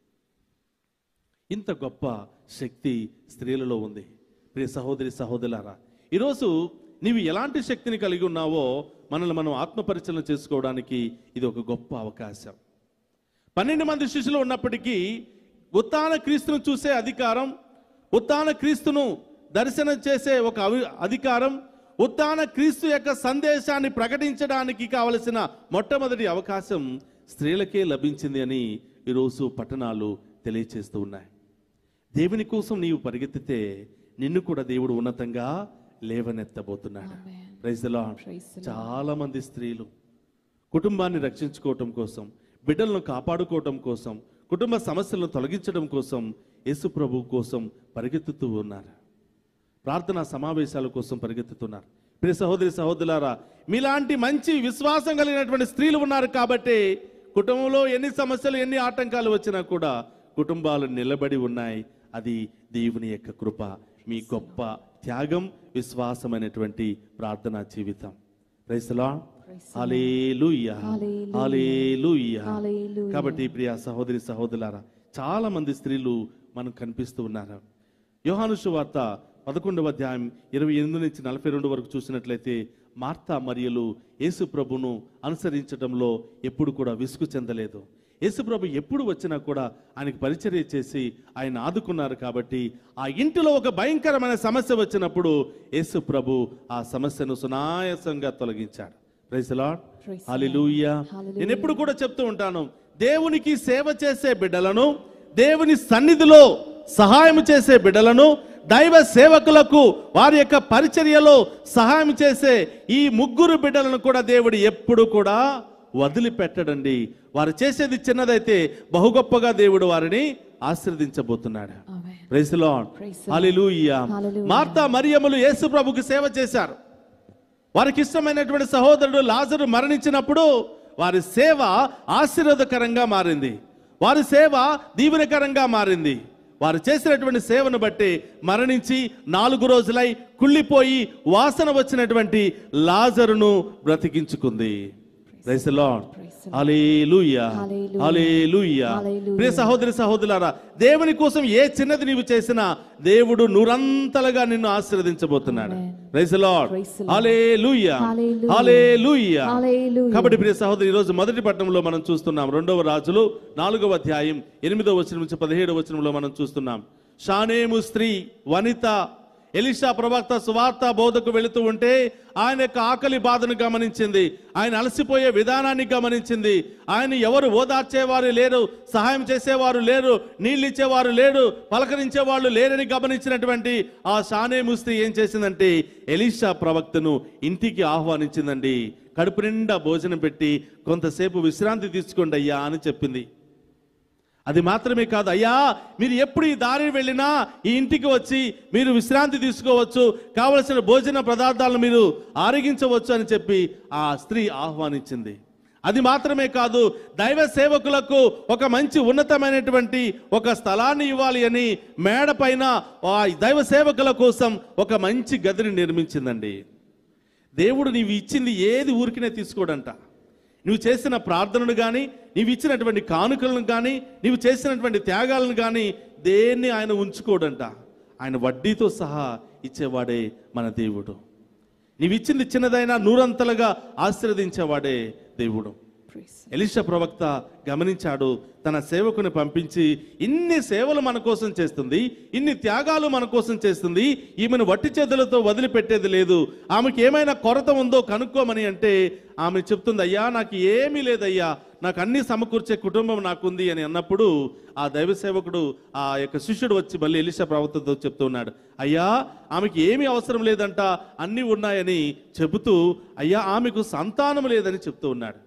ఇంత గొప్ప శక్తి స్త్రీలలో ఉంది ప్రియ సహోదరి సహోదరులారా ఈరోజు నీవు ఎలాంటి శక్తిని కలిగి ఉన్నావో మనల్ని మనం ఆత్మపరిచలన చేసుకోవడానికి ఇది ఒక గొప్ప అవకాశం పన్నెండు మంది శిష్యులు ఉన్నప్పటికీ ఉత్తాన క్రీస్తును చూసే అధికారం ఉత్తాన క్రీస్తును దర్శనం చేసే ఒక అవి- అధికారం ఉత్తాన క్రీస్తు యొక్క సందేశాన్ని ప్రకటించడానికి కావలసిన మొట్టమొదటి అవకాశం స్త్రీలకే లభించింది అని ఈరోజు పట్టణాలు తెలియచేస్తూ ఉన్నాయి దేవుని కోసం నీవు పరిగెత్తితే నిన్ను కూడా దేవుడు ఉన్నతంగా లేవనెత్తబోతున్నాడు Amen. Praise the Lord. Praise the Lord. చాలా మంది స్త్రీలు కుటుంబాన్ని రక్షించుకోవటం కోసం బిడ్డలను కాపాడుకోవటం కోసం కుటుంబ సమస్యలను తొలగించడం కోసం యేసు ప్రభు కోసం పరిగెత్తుతూ ఉన్నారు ప్రార్థనా సమావేశాల కోసం పరిగెత్తుతున్నారు ప్రియ సహోదరి సహోదరులారా మీలాంటి మంచి విశ్వాసం కలిగినటువంటి స్త్రీలు ఉన్నారు కాబట్టి కుటుంబంలో ఎన్ని సమస్యలు ఎన్ని ఆటంకాలు వచ్చినా కూడా కుటుంబాలు నిలబడి ఉన్నాయి అది దేవుని యొక్క కృప మీ గొప్ప త్యాగం విశ్వాసమైనటువంటి ప్రార్థనా జీవితం రైసలా Praise హల్లెలూయా Hallelujah. హల్లెలూయా Hallelujah. కాబట్టి ప్రియ సహోదరి సహోదరులారా చాలా మంది స్త్రీలు మనకు కనిపిస్తూ ఉన్నారు యోహాను సువార్త పదకొండవ అధ్యాయం ఇరవై ఎనిమిది నుంచి నలభై రెండు వరకు చూసినట్లయితే మార్తా మరియలు యేసు ప్రభును అనుసరించడంలో ఎప్పుడు కూడా విసుగు చెందలేదు యేసు ప్రభు ఎప్పుడు వచ్చినా కూడా ఆయనకు పరిచర్య చేసి ఆయన ఆదుకున్నారు కాబట్టి ఆ ఇంటిలో ఒక భయంకరమైన సమస్య వచ్చినప్పుడు యేసు ప్రభు ఆ సమస్యను సునాయాసంగా తొలగించాడు praise lord Praise the hallelujah Hallelujah. నేను ఎప్పుడు కూడా చెప్తూ ఉంటాను దేవునికి సేవ చేసే బిడ్డలను దేవుని సన్నిధిలో సహాయం చేసే బిడ్డలను దైవ సేవకులకు వారి యొక్క పరిచర్యలో సహాయం చేసే ఈ ముగ్గురు బిడ్డలను కూడా దేవుడు ఎప్పుడు కూడా వదిలిపెట్టడండి వారు చేసేది చిన్నదైతే బహు గొప్పగా దేవుడు వారిని ఆశీర్వదించబోతున్నాడు Amen. Praise lord Praise the Lord. Hallelujah Hallelujah. Martha మరియములు యేసు ప్రభుకి సేవ చేశారు వారికి ఇష్టమైనటువంటి సహోదరుడు లాజరు మరణించినప్పుడు వారి సేవ ఆశీర్వాదకరంగా మారింది వారి సేవ దీవెనకరంగా మారింది వారు చేసినటువంటి సేవను బట్టి మరణించి నాలుగు రోజులై కుళ్ళిపోయి వాసన వచ్చినటువంటి లాజరును బ్రతికించుకుంది Praise the Lord. Praise the Lord. Hallelujah Hallelujah. Hallelujah Hallelujah. ప్రియ సహోదరి సహోదరులారా దేవుని కోసం ఏ చిన్నది నీవు చేసినా దేవుడు నూరంతలుగా నిన్ను ఆశీర్వదించబోతున్నాడు Amen. Praise the Lord Praise the Lord. Hallelujah Hallelujah. Hallelujah Hallelujah. కాబట్టి ప్రియ సహోదరి ఈరోజు మొదటి పట్టణంలో మనం చూస్తున్నాం రెండవ రాజులు నాలుగవ అధ్యాయం ఎనిమిదవ వచనం నుంచి పదిహేడవ వచనంలో మనం చూస్తున్నాం షానేము స్త్రీ వనిత ఎలిషా ప్రవక్త సువార్త బోధకు వెళుతూ ఉంటే ఆయన యొక్క ఆకలి బాధను గమనించింది ఆయన అలసిపోయే విధానాన్ని గమనించింది ఆయన ఎవరు ఓదార్చేవారు లేరు సహాయం చేసేవారు లేరు నీళ్ళు ఇచ్చేవారు లేరు పలకరించే వాళ్ళు లేరని గమనించినటువంటి ఆ షానేము స్త్రీ ఏం చేసిందంటే ఎలిషా ప్రవక్తను ఇంటికి ఆహ్వానించిందండి కడుపు నిండా భోజనం పెట్టి కొంతసేపు విశ్రాంతి తీసుకోండి అయ్యా అని చెప్పింది అది మాత్రమే కాదు అయ్యా మీరు ఎప్పుడు ఈ దారి వెళ్ళినా ఈ ఇంటికి వచ్చి మీరు విశ్రాంతి తీసుకోవచ్చు కావలసిన భోజన పదార్థాలను మీరు ఆరగించవచ్చు అని చెప్పి ఆ స్త్రీ ఆహ్వానించింది అది మాత్రమే కాదు దైవ సేవకులకు ఒక మంచి ఉన్నతమైనటువంటి ఒక స్థలాన్ని ఇవ్వాలి అని మేడ పైన ఆ దైవ సేవకుల కోసం ఒక మంచి గదిని నిర్మించిందండి దేవుడు నీవు ఇచ్చింది ఏది ఊరికినే తీసుకోడంట నువ్వు చేసిన ప్రార్థనను కానీ నీవు ఇచ్చినటువంటి కానుకలను కానీ నీవు చేసినటువంటి త్యాగాలను కానీ దేన్ని ఆయన ఉంచుకోడంట ఆయన వడ్డీతో సహా ఇచ్చేవాడే మన దేవుడు నీవు ఇచ్చింది చిన్నదైనా నూరంతలుగా ఆశీర్వదించేవాడే దేవుడు Praise. ఎలిషా ప్రవక్త గమనించాడు తన సేవకుని పంపించి ఇన్ని సేవలు మన కోసం చేస్తుంది ఇన్ని త్యాగాలు మన కోసం చేస్తుంది ఈమెను వట్టి చేతులతో వదిలిపెట్టేది లేదు ఆమెకి ఏమైనా కొరత ఉందో కనుక్కోమని అంటే ఆమె చెప్తుంది అయ్యా నాకు ఏమీ లేదయ్యా నాకు అన్ని సమకూర్చే కుటుంబం నాకుంది అని అన్నప్పుడు ఆ దైవ సేవకుడు ఆ యొక్క శిష్యుడు వచ్చి మళ్ళీ ఎలిషా ప్రవక్తతో చెప్తూ ఉన్నాడు అయ్యా ఆమెకి ఏమీ అవసరం లేదంట అన్నీ ఉన్నాయని చెబుతూ అయ్యా ఆమెకు సంతానం లేదని చెప్తూ ఉన్నాడు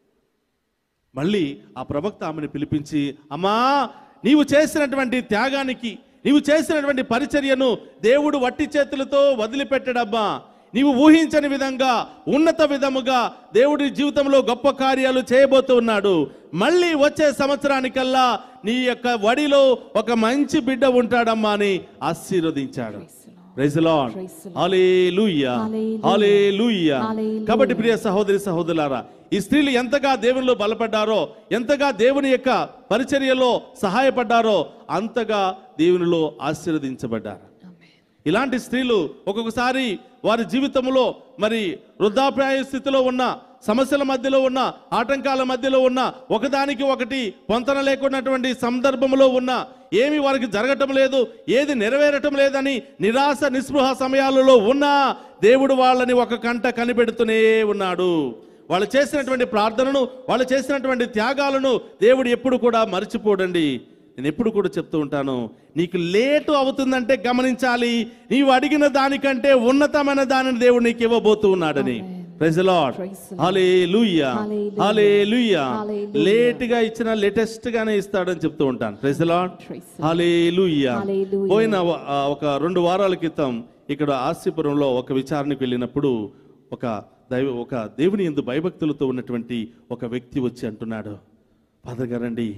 మళ్ళీ ఆ ప్రవక్త ఆమెను పిలిపించి అమ్మా నీవు చేసినటువంటి త్యాగానికి నీవు చేసినటువంటి పరిచర్యను దేవుడు వట్టి చేతులతో వదిలిపెట్టడమ్మా నీవు ఊహించని విధంగా ఉన్నత విధముగా దేవుడి జీవితంలో గొప్ప కార్యాలు చేయబోతూ ఉన్నాడు మళ్ళీ వచ్చే సంవత్సరానికల్లా నీ యొక్క వడిలో ఒక మంచి బిడ్డ ఉంటాడమ్మా అని ఆశీర్వదించాడు Praise the Lord. Praise lord Praise the Lord. Hallelujah Hallelujah. Hallelujah Hallelujah. కాబట్టి ప్రియ సహోదరి సహోదరులారా ఈ స్త్రీలు ఎంతగా దేవునిలో బలపడ్డారో ఎంతగా దేవుని యొక్క పరిచర్యలో సహాయపడ్డారో అంతగా దేవునిలో ఆశీర్వదించబడ్డారు Amen. ఇలాంటి స్త్రీలు ఒక్కొక్కసారి వారి జీవితంలో మరి వృద్ధాప్రాయ స్థితిలో ఉన్న సమస్యల మధ్యలో ఉన్న ఆటంకాల మధ్యలో ఉన్న ఒకదానికి ఒకటి పొంతన లేకున్నటువంటి సందర్భంలో ఉన్న ఏమి వారికి జరగటం లేదు ఏది నెరవేరటం లేదని నిరాశ నిస్పృహ సమయాలలో ఉన్నా దేవుడు వాళ్ళని ఒక కంట కనిపెడుతూనే ఉన్నాడు వాళ్ళు చేసినటువంటి ప్రార్థనను వాళ్ళు చేసినటువంటి త్యాగాలను దేవుడు ఎప్పుడు కూడా మర్చిపోడండి నేను ఎప్పుడు కూడా చెప్తూ ఉంటాను నీకు లేటు అవుతుందంటే గమనించాలి నీవు అడిగిన దానికంటే ఉన్నతమైన దానిని దేవుడు నీకు ఇవ్వబోతూ ఉన్నాడని Amen. Praise lord Praise the Lord. Hallelujah Hallelujah. Hallelujah Hallelujah. Late గా ఇచ్చిన లేటెస్ట్ గానే ఇస్తాడని చెప్తూ ఉంటాను praise lord Praise the Lord. Hallelujah Hallelujah. పోయిన వ- ఆ, ఒక రెండు వారాల క్రితం ఇక్కడ ఆస్తిపురంలో ఒక విచారణకు వెళ్ళినప్పుడు ఒక దైవ ఒక దేవుని ఎందు భయభక్తులతో ఉన్నటువంటి ఒక వ్యక్తి వచ్చి అంటున్నాడు ఫాదర్ గారండి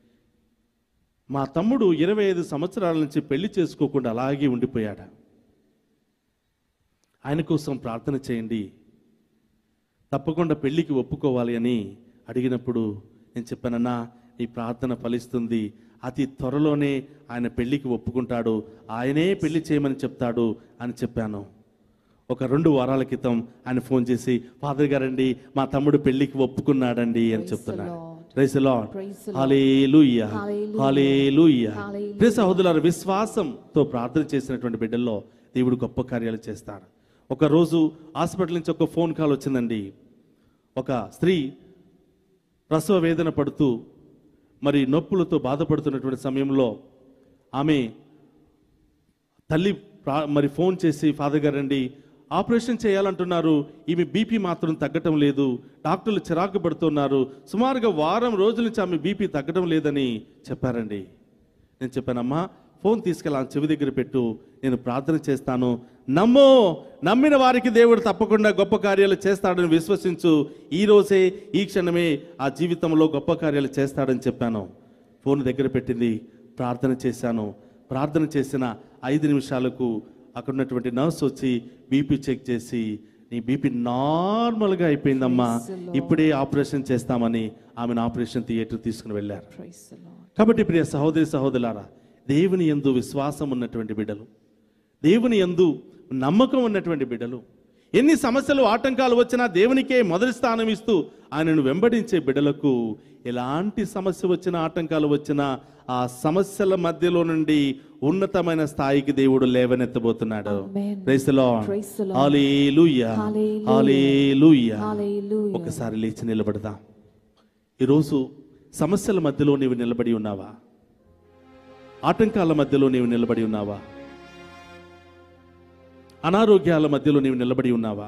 మా తమ్ముడు ఇరవై ఐదు సంవత్సరాల నుంచి పెళ్లి చేసుకోకుండా అలాగే ఉండిపోయాడు ఆయన కోసం ప్రార్థన చేయండి తప్పకుండా పెళ్లికి ఒప్పుకోవాలి అని అడిగినప్పుడు నేను చెప్పానన్నా నీ ప్రార్థన ఫలిస్తుంది అతి త్వరలోనే ఆయన పెళ్లికి ఒప్పుకుంటాడు ఆయనే పెళ్లి చేయమని చెప్తాడు అని చెప్పాను ఒక రెండు వారాల క్రితం ఆయన ఫోన్ చేసి ఫాదర్ గారండి మా తమ్ముడు పెళ్లికి ఒప్పుకున్నాడండి అని Praise the చెప్తున్నాడు Lord. Praise lord Praise the Lord. Hallelujah Hallelujah. Hallelujah Hallelujah. ప్రియ సహోదరులారా విశ్వాసంతో ప్రార్థన చేసినటువంటి బిడ్డల్లో దేవుడు గొప్ప కార్యాలు చేస్తాడు ఒక రోజు హాస్పిటల్ నుంచి ఒక ఫోన్ కాల్ వచ్చిందండి ఒక స్త్రీ ప్రసవ వేదన పడుతూ మరి నొప్పులతో బాధపడుతున్నటువంటి సమయంలో ఆమె తల్లి ప్రా- మరి ఫోన్ చేసి ఫాదర్ గారండి ఆపరేషన్ చేయాలంటున్నారు ఈమె బీపీ మాత్రం తగ్గటం లేదు డాక్టర్లు చిరాకు పడుతున్నారు సుమారుగా వారం రోజుల నుంచి ఆమె బీపీ తగ్గడం లేదని చెప్పారండి నేను చెప్పానమ్మా ఫోన్ తీసుకెళ్ళి ఆ చెవి దగ్గర పెట్టు నేను ప్రార్థన చేస్తాను నమ్ము నమ్మిన వారికి దేవుడు తప్పకుండా గొప్ప కార్యాలు చేస్తాడని విశ్వసించు ఈ రోజే ఈ క్షణమే ఆ జీవితంలో గొప్ప కార్యాలు చేస్తాడని చెప్పాను ఫోన్ దగ్గర పెట్టింది ప్రార్థన చేశాను ప్రార్థన చేసిన ఐదు నిమిషాలకు అక్కడ ఉన్నటువంటి నర్స్ వచ్చి బీపీ చెక్ చేసి నీ బీపీ నార్మల్గా అయిపోయిందమ్మా Praise the Lord. ఇప్పుడే ఆపరేషన్ చేస్తామని ఆమెను ఆపరేషన్ థియేటర్ తీసుకుని వెళ్ళారు Praise the Lord. కాబట్టి ప్రియ సహోదరి సహోదరులారా దేవుని యందు విశ్వాసం ఉన్నటువంటి బిడ్డలు దేవుని యందు నమ్మకం ఉన్నటువంటి బిడ్డలు ఎన్ని సమస్యలు ఆటంకాలు వచ్చినా దేవునికే మొదటి స్థానం ఇస్తూ ఆయనను వెంబడించే బిడ్డలకు ఎలాంటి సమస్య వచ్చినా ఆటంకాలు వచ్చినా ఆ సమస్యల మధ్యలో నుండి ఉన్నతమైన స్థాయికి దేవుడు లేవనెత్తబోతున్నాడు Amen. Praise the Lord. Praise the Lord. Hallelujah. Hallelujah. Hallelujah. Hallelujah. ఒకసారి లేచి నిలబడదాం ఈరోజు సమస్యల మధ్యలో నీవు నిలబడి ఉన్నావా ఆటంకాల మధ్యలో నీవు నిలబడి ఉన్నావా అనారోగ్యాల మధ్యలో నీవు నిలబడి ఉన్నావా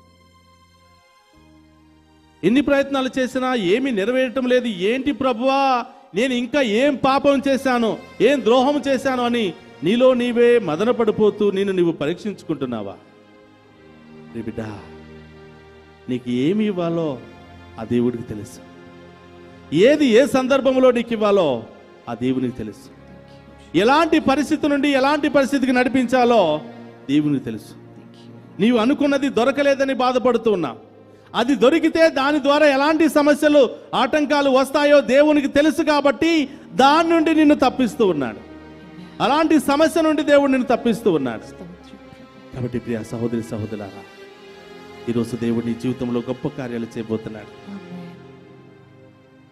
ఎన్ని ప్రయత్నాలు చేసినా ఏమీ నెరవేరటం లేదు ఏంటి ప్రభువా నేను ఇంకా ఏం పాపం చేశాను ఏం ద్రోహం చేశాను అని నీలో నీవే మదన పడిపోతూ నేను నీవు పరీక్షించుకుంటున్నావా రే బిడ్డ నీకు ఏమి ఇవ్వాలో ఆ దేవుడికి తెలుసు ఏది ఏ సందర్భంలో నీకు ఇవ్వాలో ఆ దేవునికి తెలుసు ఎలాంటి పరిస్థితి నుండి ఎలాంటి పరిస్థితికి నడిపించాలో దేవునికి తెలుసు నీవు అనుకున్నది దొరకలేదని బాధపడుతూ ఉన్నా అది దొరికితే దాని ద్వారా ఎలాంటి సమస్యలు ఆటంకాలు వస్తాయో దేవునికి తెలుసు కాబట్టి దాని నుండి నిన్ను తప్పిస్తూ ఉన్నాడు అలాంటి సమస్య నుండి దేవుడు నిన్ను తప్పిస్తూ ఉన్నాడు కాబట్టి ప్రియ సహోదరి సహోదరులారా ఈరోజు దేవుడు నీ జీవితంలో గొప్ప కార్యాలు చేయబోతున్నాడు Amen.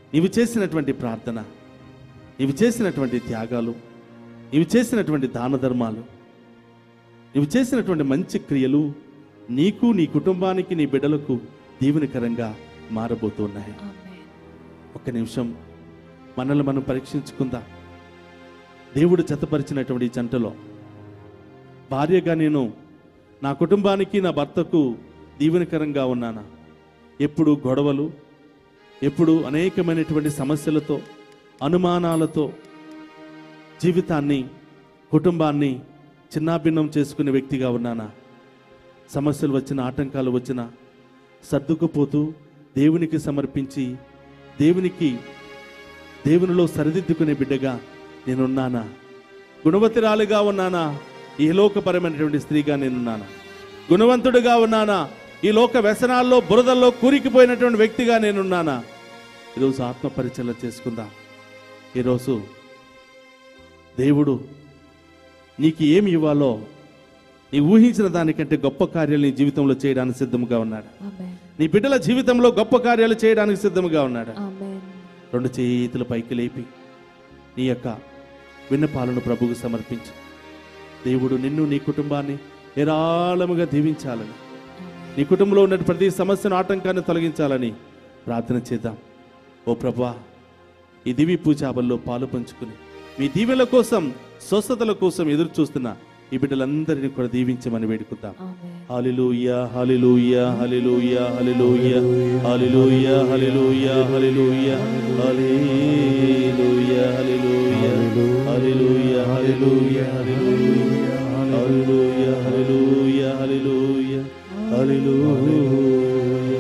నీవు చేసినటువంటి ప్రార్థన నీవు చేసినటువంటి త్యాగాలు నీవు చేసినటువంటి దాన ధర్మాలు నీవు చేసినటువంటి మంచి క్రియలు నీకు నీ కుటుంబానికి నీ బిడ్డలకు దీవెనకరంగా మారబోతున్నాయి Amen. ఒక్క నిమిషం మనల్ని మనం పరీక్షించుకుందాం దేవుడు జతపరిచినటువంటి ఈ జంటలో భార్యగా నేను నా కుటుంబానికి నా భర్తకు దీవెనకరంగా ఉన్నానా ఎప్పుడు గొడవలు ఎప్పుడు అనేకమైనటువంటి సమస్యలతో అనుమానాలతో జీవితాన్ని కుటుంబాన్ని చిన్నాభిన్నం చేసుకునే వ్యక్తిగా ఉన్నానా సమస్యలు వచ్చిన ఆటంకాలు వచ్చిన సర్దుకుపోతూ దేవునికి సమర్పించి దేవునికి దేవునిలో సరిదిద్దుకునే బిడ్డగా నేనున్నానా గుణవతిరాలుగా ఉన్నానా ఈ లోకపరమైనటువంటి స్త్రీగా నేనున్నానా గుణవంతుడిగా ఉన్నానా ఈ లోక వ్యసనాల్లో బురదల్లో కూరికిపోయినటువంటి వ్యక్తిగా నేనున్నానా ఈరోజు ఆత్మ పరిచయం చేసుకుందాం ఈరోజు దేవుడు నీకు ఏమి ఇవ్వాలో నీ ఊహించిన దానికంటే గొప్ప కార్యాలు నీ జీవితంలో చేయడానికి సిద్ధముగా ఉన్నాడు Amen. నీ బిడ్డల జీవితంలో గొప్ప కార్యాలు చేయడానికి సిద్ధముగా ఉన్నాడు Amen. రెండు చేతులు పైకి లేపి నీ యొక్క విన్నపాలను ప్రభువుకు సమర్పించు దేవుడు నిన్ను నీ కుటుంబాన్ని ఏరాళముగా దీవించాలని నీ కుటుంబంలో ఉన్న ప్రతి సమస్యను ఆటంకాన్ని తొలగించాలని ప్రార్థన చేద్దాం ఓ ప్రభా ఈ దివి పూజాబల్లో పాలు పంచుకుని మీ దీవెల కోసం స్వస్థతల కోసం ఎదురు చూస్తున్న ఈ బిడ్డలందరినీ కూడా దీవించమని వేడుకుందాం Amen. హల్లెలూయా హల్లెలూయా హల్లెలూయా హల్లెలూయా హల్లెలూయా హల్లెలూయా హల్లెలూయా హల్లెలూయా హల్లెలూయా హల్లెలూయా హల్లెలూయా హల్లెలూయా హల్లెలూయా హల్లెలూయా హల్లెలూయా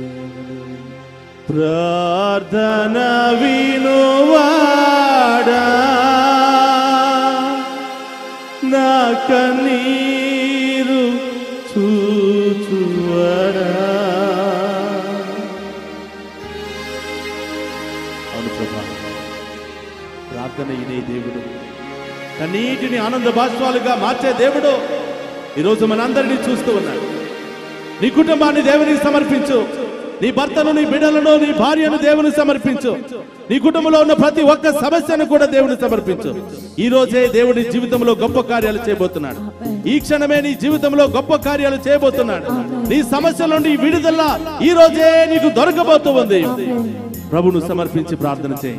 ప్రార్థన వినువాడా నా కన్నీరు చూచువడా అవును ప్రభా ప్రార్థన ఇదే దేవుడు కన్నీటిని ఆనంద బాష్పాలుగా మార్చే దేవుడు ఈరోజు మనందరినీ చూస్తూ ఉన్నాడు నీ కుటుంబాన్ని దేవునికి సమర్పించు నీ భర్తను నీ బిడ్డలను నీ భార్యను దేవుని సమర్పించు నీ కుటుంబంలో ఉన్న ప్రతి ఒక్క సమస్యను కూడా దేవుని సమర్పించు ఈ రోజే దేవుడి జీవితంలో గొప్ప కార్యాలు చేయబోతున్నాడు ఈ క్షణమే నీ జీవితంలో గొప్ప కార్యాలు చేయబోతున్నాడు నీ సమస్యల నుండి విడుదల ఈ రోజే నీకు దొరకబోతూ ఉంది ప్రభును సమర్పించి ప్రార్థన చేయి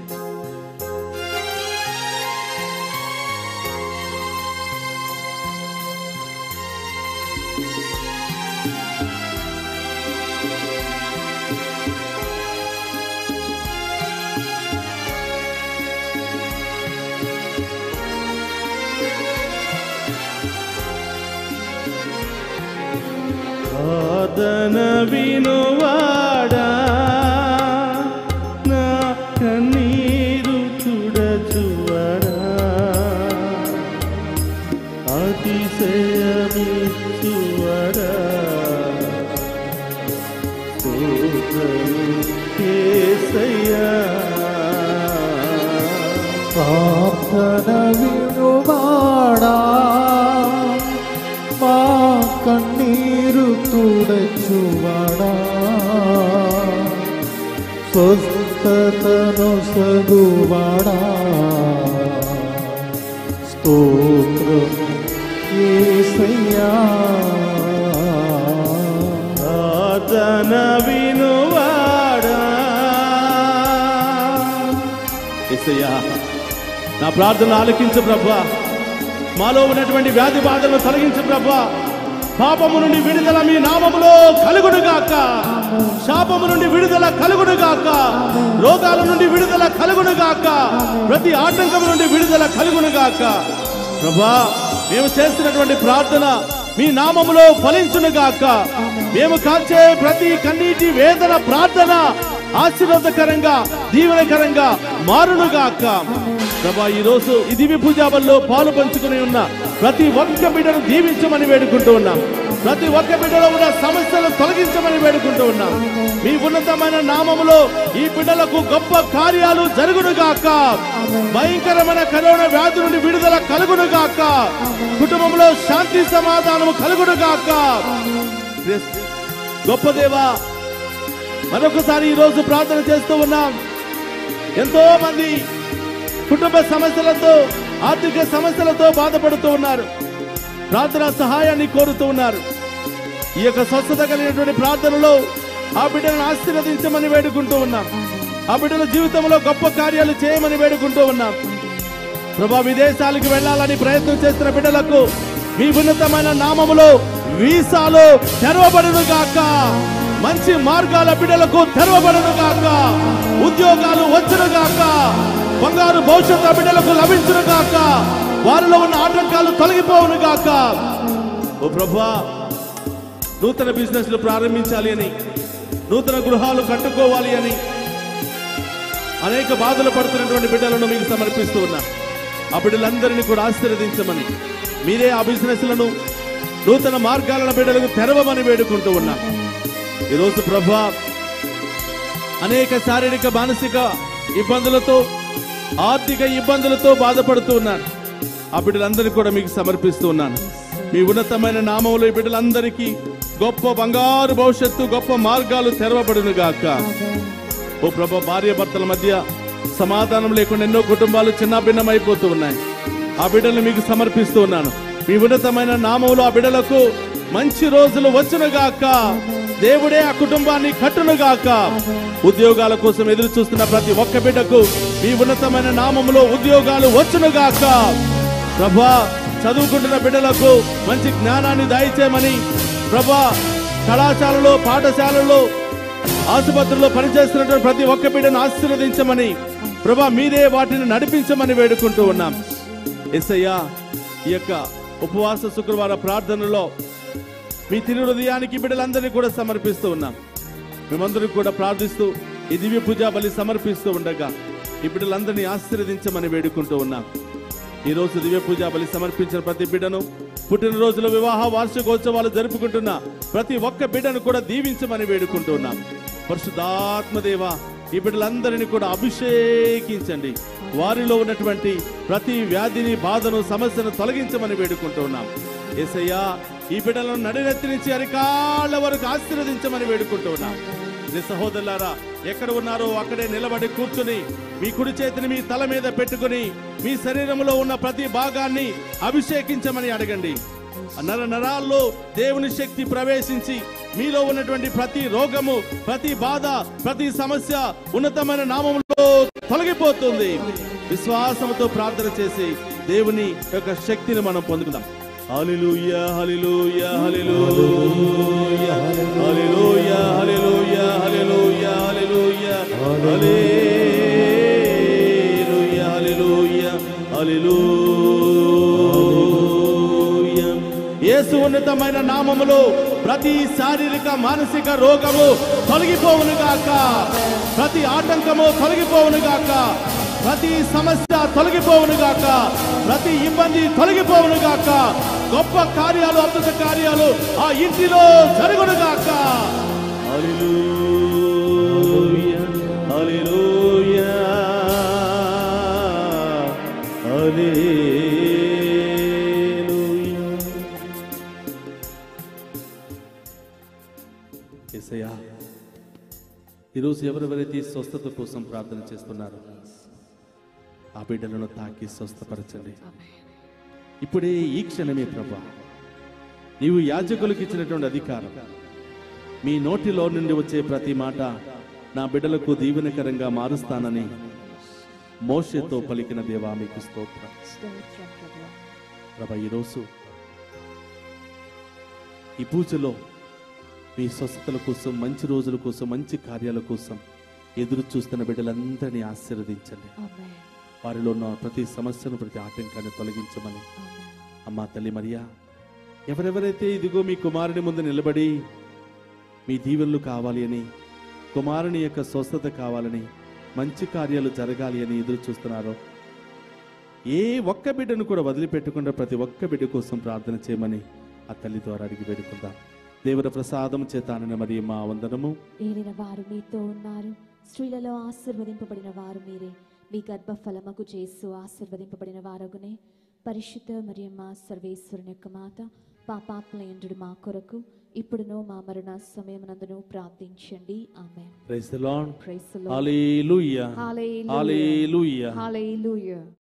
ప్రార్థన వినువాడా నా కన్నీరు తుడచువడా అతిశయమిచ్చువడా స్తోత్రము యేసయ్యా. ప్రార్థన వినువాడా మా కన్నీరు తుడచువాడా స్వస్థతను సగువాడా స్తోత్రం యేసయ్యా ప్రార్థన వినువాడా యేసయ్యా నా ప్రార్థన ఆలకించు ప్రభా మాలో ఉన్నటువంటి వ్యాధి బాధలను తొలగించు ప్రభా పాపము నుండి విడుదల మీ నామములో కలుగుడుగాక శాపము నుండి విడుదల కలుగుడుగాక రోగాల నుండి విడుదల కలుగుడుగాక ప్రతి ఆటంకం నుండి విడుదల కలుగునుగాక ప్రభా మేము చేస్తున్నటువంటి ప్రార్థన మీ నామములో ఫలించునుగాక మేము కాల్చే ప్రతి కన్నీటి వేదన ప్రార్థన ఆశీర్వాదకరంగా దీవెనకరంగా మారునుగాక ప్రభా ఈ రోజు ఈ దివ్య పూజాబల్లో పాలు పంచుకుని ఉన్న ప్రతి ఒక్క బిడ్డను దీవించమని వేడుకుంటూ ఉన్నాం ప్రతి ఒక్క బిడ్డలో ఉన్న సమస్యలు తొలగించమని వేడుకుంటూ ఉన్నాం మీ ఉన్నతమైన నామములో ఈ బిడ్డలకు గొప్ప కార్యాలు జరుగునుగాక భయంకరమైన కరోనా వ్యాధి నుండి విడుదల కలుగునుగాక కుటుంబంలో శాంతి సమాధానము కలుగునుగాక గొప్ప దేవా మరొకసారి ఈ రోజు ప్రార్థన చేస్తూ ఉన్నాం ఎంతో మంది కుటుంబ సమస్యలతో ఆర్థిక సమస్యలతో బాధపడుతూ ఉన్నారు ప్రార్థన సహాయాన్ని కోరుతూ ఉన్నారు ఈ యొక్క స్వస్థత కలిగినటువంటి ప్రార్థనలో ఆ బిడ్డలను ఆశీర్వదించమని వేడుకుంటూ ఉన్నాం ఆ బిడ్డల జీవితంలో గొప్ప కార్యాలు చేయమని వేడుకుంటూ ఉన్నాం ప్రభా విదేశాలకు వెళ్ళాలని ప్రయత్నం చేస్తున్న బిడ్డలకు మీ ఉన్నతమైన నామములో వీసాలు తెరవబడును గాక మంచి మార్గాల బిడ్డలకు తెరవబడును గాక ఉద్యోగాలు వచ్చును గాక బంగారు భవిష్యత్తు ఆ బిడ్డలకు లభించును గాక వారిలో ఉన్న ఆటంకాలు తొలగిపోవును గాక ఓ ప్రభా నూతన బిజినెస్లు ప్రారంభించాలి అని నూతన గృహాలు కట్టుకోవాలి అని అనేక బాధలు పడుతున్నటువంటి బిడ్డలను మీకు సమర్పిస్తూ ఉన్నా ఆ బిడ్డలందరినీ కూడా ఆశీర్వదించమని మీరే ఆ బిజినెస్లను నూతన మార్గాలను బిడ్డలకు తెరవమని వేడుకుంటూ ఉన్నా ఈరోజు ప్రభా అనేక శారీరక మానసిక ఇబ్బందులతో ఆర్థిక ఇబ్బందులతో బాధపడుతూ ఉన్నారు ఆ బిడ్డలందరినీ కూడా మీకు సమర్పిస్తూ ఉన్నాను మీ ఉన్నతమైన నామంలో ఈ బిడ్డలందరికీ గొప్ప బంగారు భవిష్యత్తు గొప్ప మార్గాలు తెరవబడును గాక ఓ ప్రభా భార్య భర్తల మధ్య సమాధానం లేకుండా ఎన్నో కుటుంబాలు చిన్న భిన్నమైపోతూ ఉన్నాయి ఆ బిడ్డలు మీకు సమర్పిస్తూ ఉన్నాను మీ ఉన్నతమైన నామంలో ఆ బిడ్డలకు మంచి రోజులు వచ్చునుగాక దేవుడే ఆ కుటుంబాన్ని కట్టునుగాక ఉద్యోగాల కోసం ఎదురు చూస్తున్న ప్రతి ఒక్క బిడ్డకు మీ ఉన్నతమైన నామములో ఉద్యోగాలు వచ్చునుగాక ప్రభా చదువుకుంటున్న బిడ్డలకు మంచి జ్ఞానాన్ని దయచేయమని ప్రభా కళాశాలలో పాఠశాలలో ఆసుపత్రిలో పనిచేస్తున్నటువంటి ప్రతి ఒక్క బిడ్డను ఆశీర్వదించమని ప్రభా మీరే వాటిని నడిపించమని వేడుకుంటూ ఉన్నాం ఎస్ఐయా ఈ యొక్క ఉపవాస శుక్రవార ప్రార్థనలో మీ తిరు హృదయానికి బిడ్డలందరినీ కూడా సమర్పిస్తూ ఉన్నాం మేమందరం కూడా ప్రార్థిస్తూ ఈ దివ్య పూజా బలి సమర్పిస్తూ ఉండగా ఈ బిడ్డలందరినీ ఆశీర్వదించమని వేడుకుంటూ ఉన్నాం ఈ రోజు దివ్య పూజా బలి సమర్పించిన ప్రతి బిడ్డను పుట్టినరోజుల వివాహ వార్షికోత్సవాలు జరుపుకుంటున్న ప్రతి ఒక్క బిడ్డను కూడా దీవించమని వేడుకుంటున్నాం పరిశుద్ధాత్మదేవ ఈ బిడ్డలందరినీ కూడా అభిషేకించండి వారిలో ఉన్నటువంటి ప్రతి వ్యాధిని బాధను సమస్యను తొలగించమని వేడుకుంటున్నాం ఏసయ్యా ఈ బిడ్డలను నడినెత్తి నుంచి అరికాళ్ళ వరకు ఆశీర్వదించమని వేడుకుంటున్నాం నీ సహోదరులారా ఎక్కడ ఉన్నారో అక్కడే నిలబడి కూర్చుని మీ కుడి చేతిని మీ తల మీద పెట్టుకుని మీ శరీరంలో ఉన్న ప్రతి భాగాన్ని అభిషేకించమని అడగండి నర నరాల్లో దేవుని శక్తి ప్రవేశించి మీలో ఉన్నటువంటి ప్రతి రోగము ప్రతి బాధ ప్రతి సమస్య ఉన్నతమైన నామంలో తొలగిపోతుంది విశ్వాసంతో ప్రార్థన చేసి దేవుని యొక్క శక్తిని మనం పొందుకుందాం హల్లెలూయా హల్లెలూయా హల్లెలూయా హల్లెలూయా హల్లెలూయా హల్లెలూయా హల్లెలూయా హల్లెలూయా హల్లెలూయా హల్లెలూయా యేసు ఉన్నతమైన నామములో ప్రతి శారీరక మానసిక రోగము తొలగిపోవును గాక ప్రతి ఆటంకము తొలగిపోవును గాక ప్రతి సమస్య తొలగిపోవును గాక ప్రతి ఇబ్బంది తొలగిపోవును గాక గొప్ప కార్యాలు అద్భుత కార్యాలు ఆ ఇంటిలో జరుగును గాక హల్లెలూయా హల్లెలూయా హల్లెలూయా యేసయ్యా ఈరోజు ఎవరెవరైతే ఈ స్వస్థత కోసం ప్రార్థన చేస్తున్నారో ఆ బిడ్డలను తాకి స్వస్థపరచండి ఇప్పుడే ఈ క్షణమే ప్రభా నీవు యాజకులకు ఇచ్చినటువంటి అధికారం మీ నోటిలో నుండి వచ్చే ప్రతి మాట నా బిడ్డలకు దీవెనకరంగా మారుస్తానని మోషేతో పలికిన దేవా మీకు స్తోత్రం స్తోత్రం ప్రభువా. ప్రభా ఈరోజు ఈ పూజలో మీ స్వస్థతల కోసం మంచి రోజుల కోసం మంచి కార్యాల కోసం ఎదురు చూస్తున్న బిడ్డలందరినీ ఆశీర్వదించండి ఆమేన్. వారిలో ఉన్న ప్రతి సమస్యను ప్రతి ఆటంకాన్ని తొలగించమని ఆమేన్. అమ్మా తల్లి మరియా ఎవరెవరైతే ఇదిగో మీ కుమారుని ముందు నిలబడి మీ దీవెనలు కావాలి అని కుమారుని యొక్క స్వస్థత కావాలని మంచి కార్యాలు జరగాలి అని ఎదురు చూస్తున్నారో ఏ ఒక్క బిడ్డను కూడా వదిలిపెట్టకుండా ప్రతి ఒక్క బిడ్డ కోసం ప్రార్థన చేయమని ఆ తల్లి ద్వారా అడిగి వేడుకుందాం దేవుల ప్రసాదం చేతానని మరి మా వందనము ఏలిన వారు మీతో ఉన్నారు స్త్రీలలో ఆశీర్వదింపబడిన వారు మీరే మీ గర్భఫలముకు చేసు ఆశీర్వదింపబడిన వారగునే పరిశుద్ధ మరియమ్మ సర్వేశ్వరుని యొక్క మాత పాపాత్మయండు మా కొరకు ఇప్పుడును మా మరణ సమయమునందును ప్రార్థించండి ఆమె praise the lord price hallelujah Hallelujah. Hallelujah Hallelujah.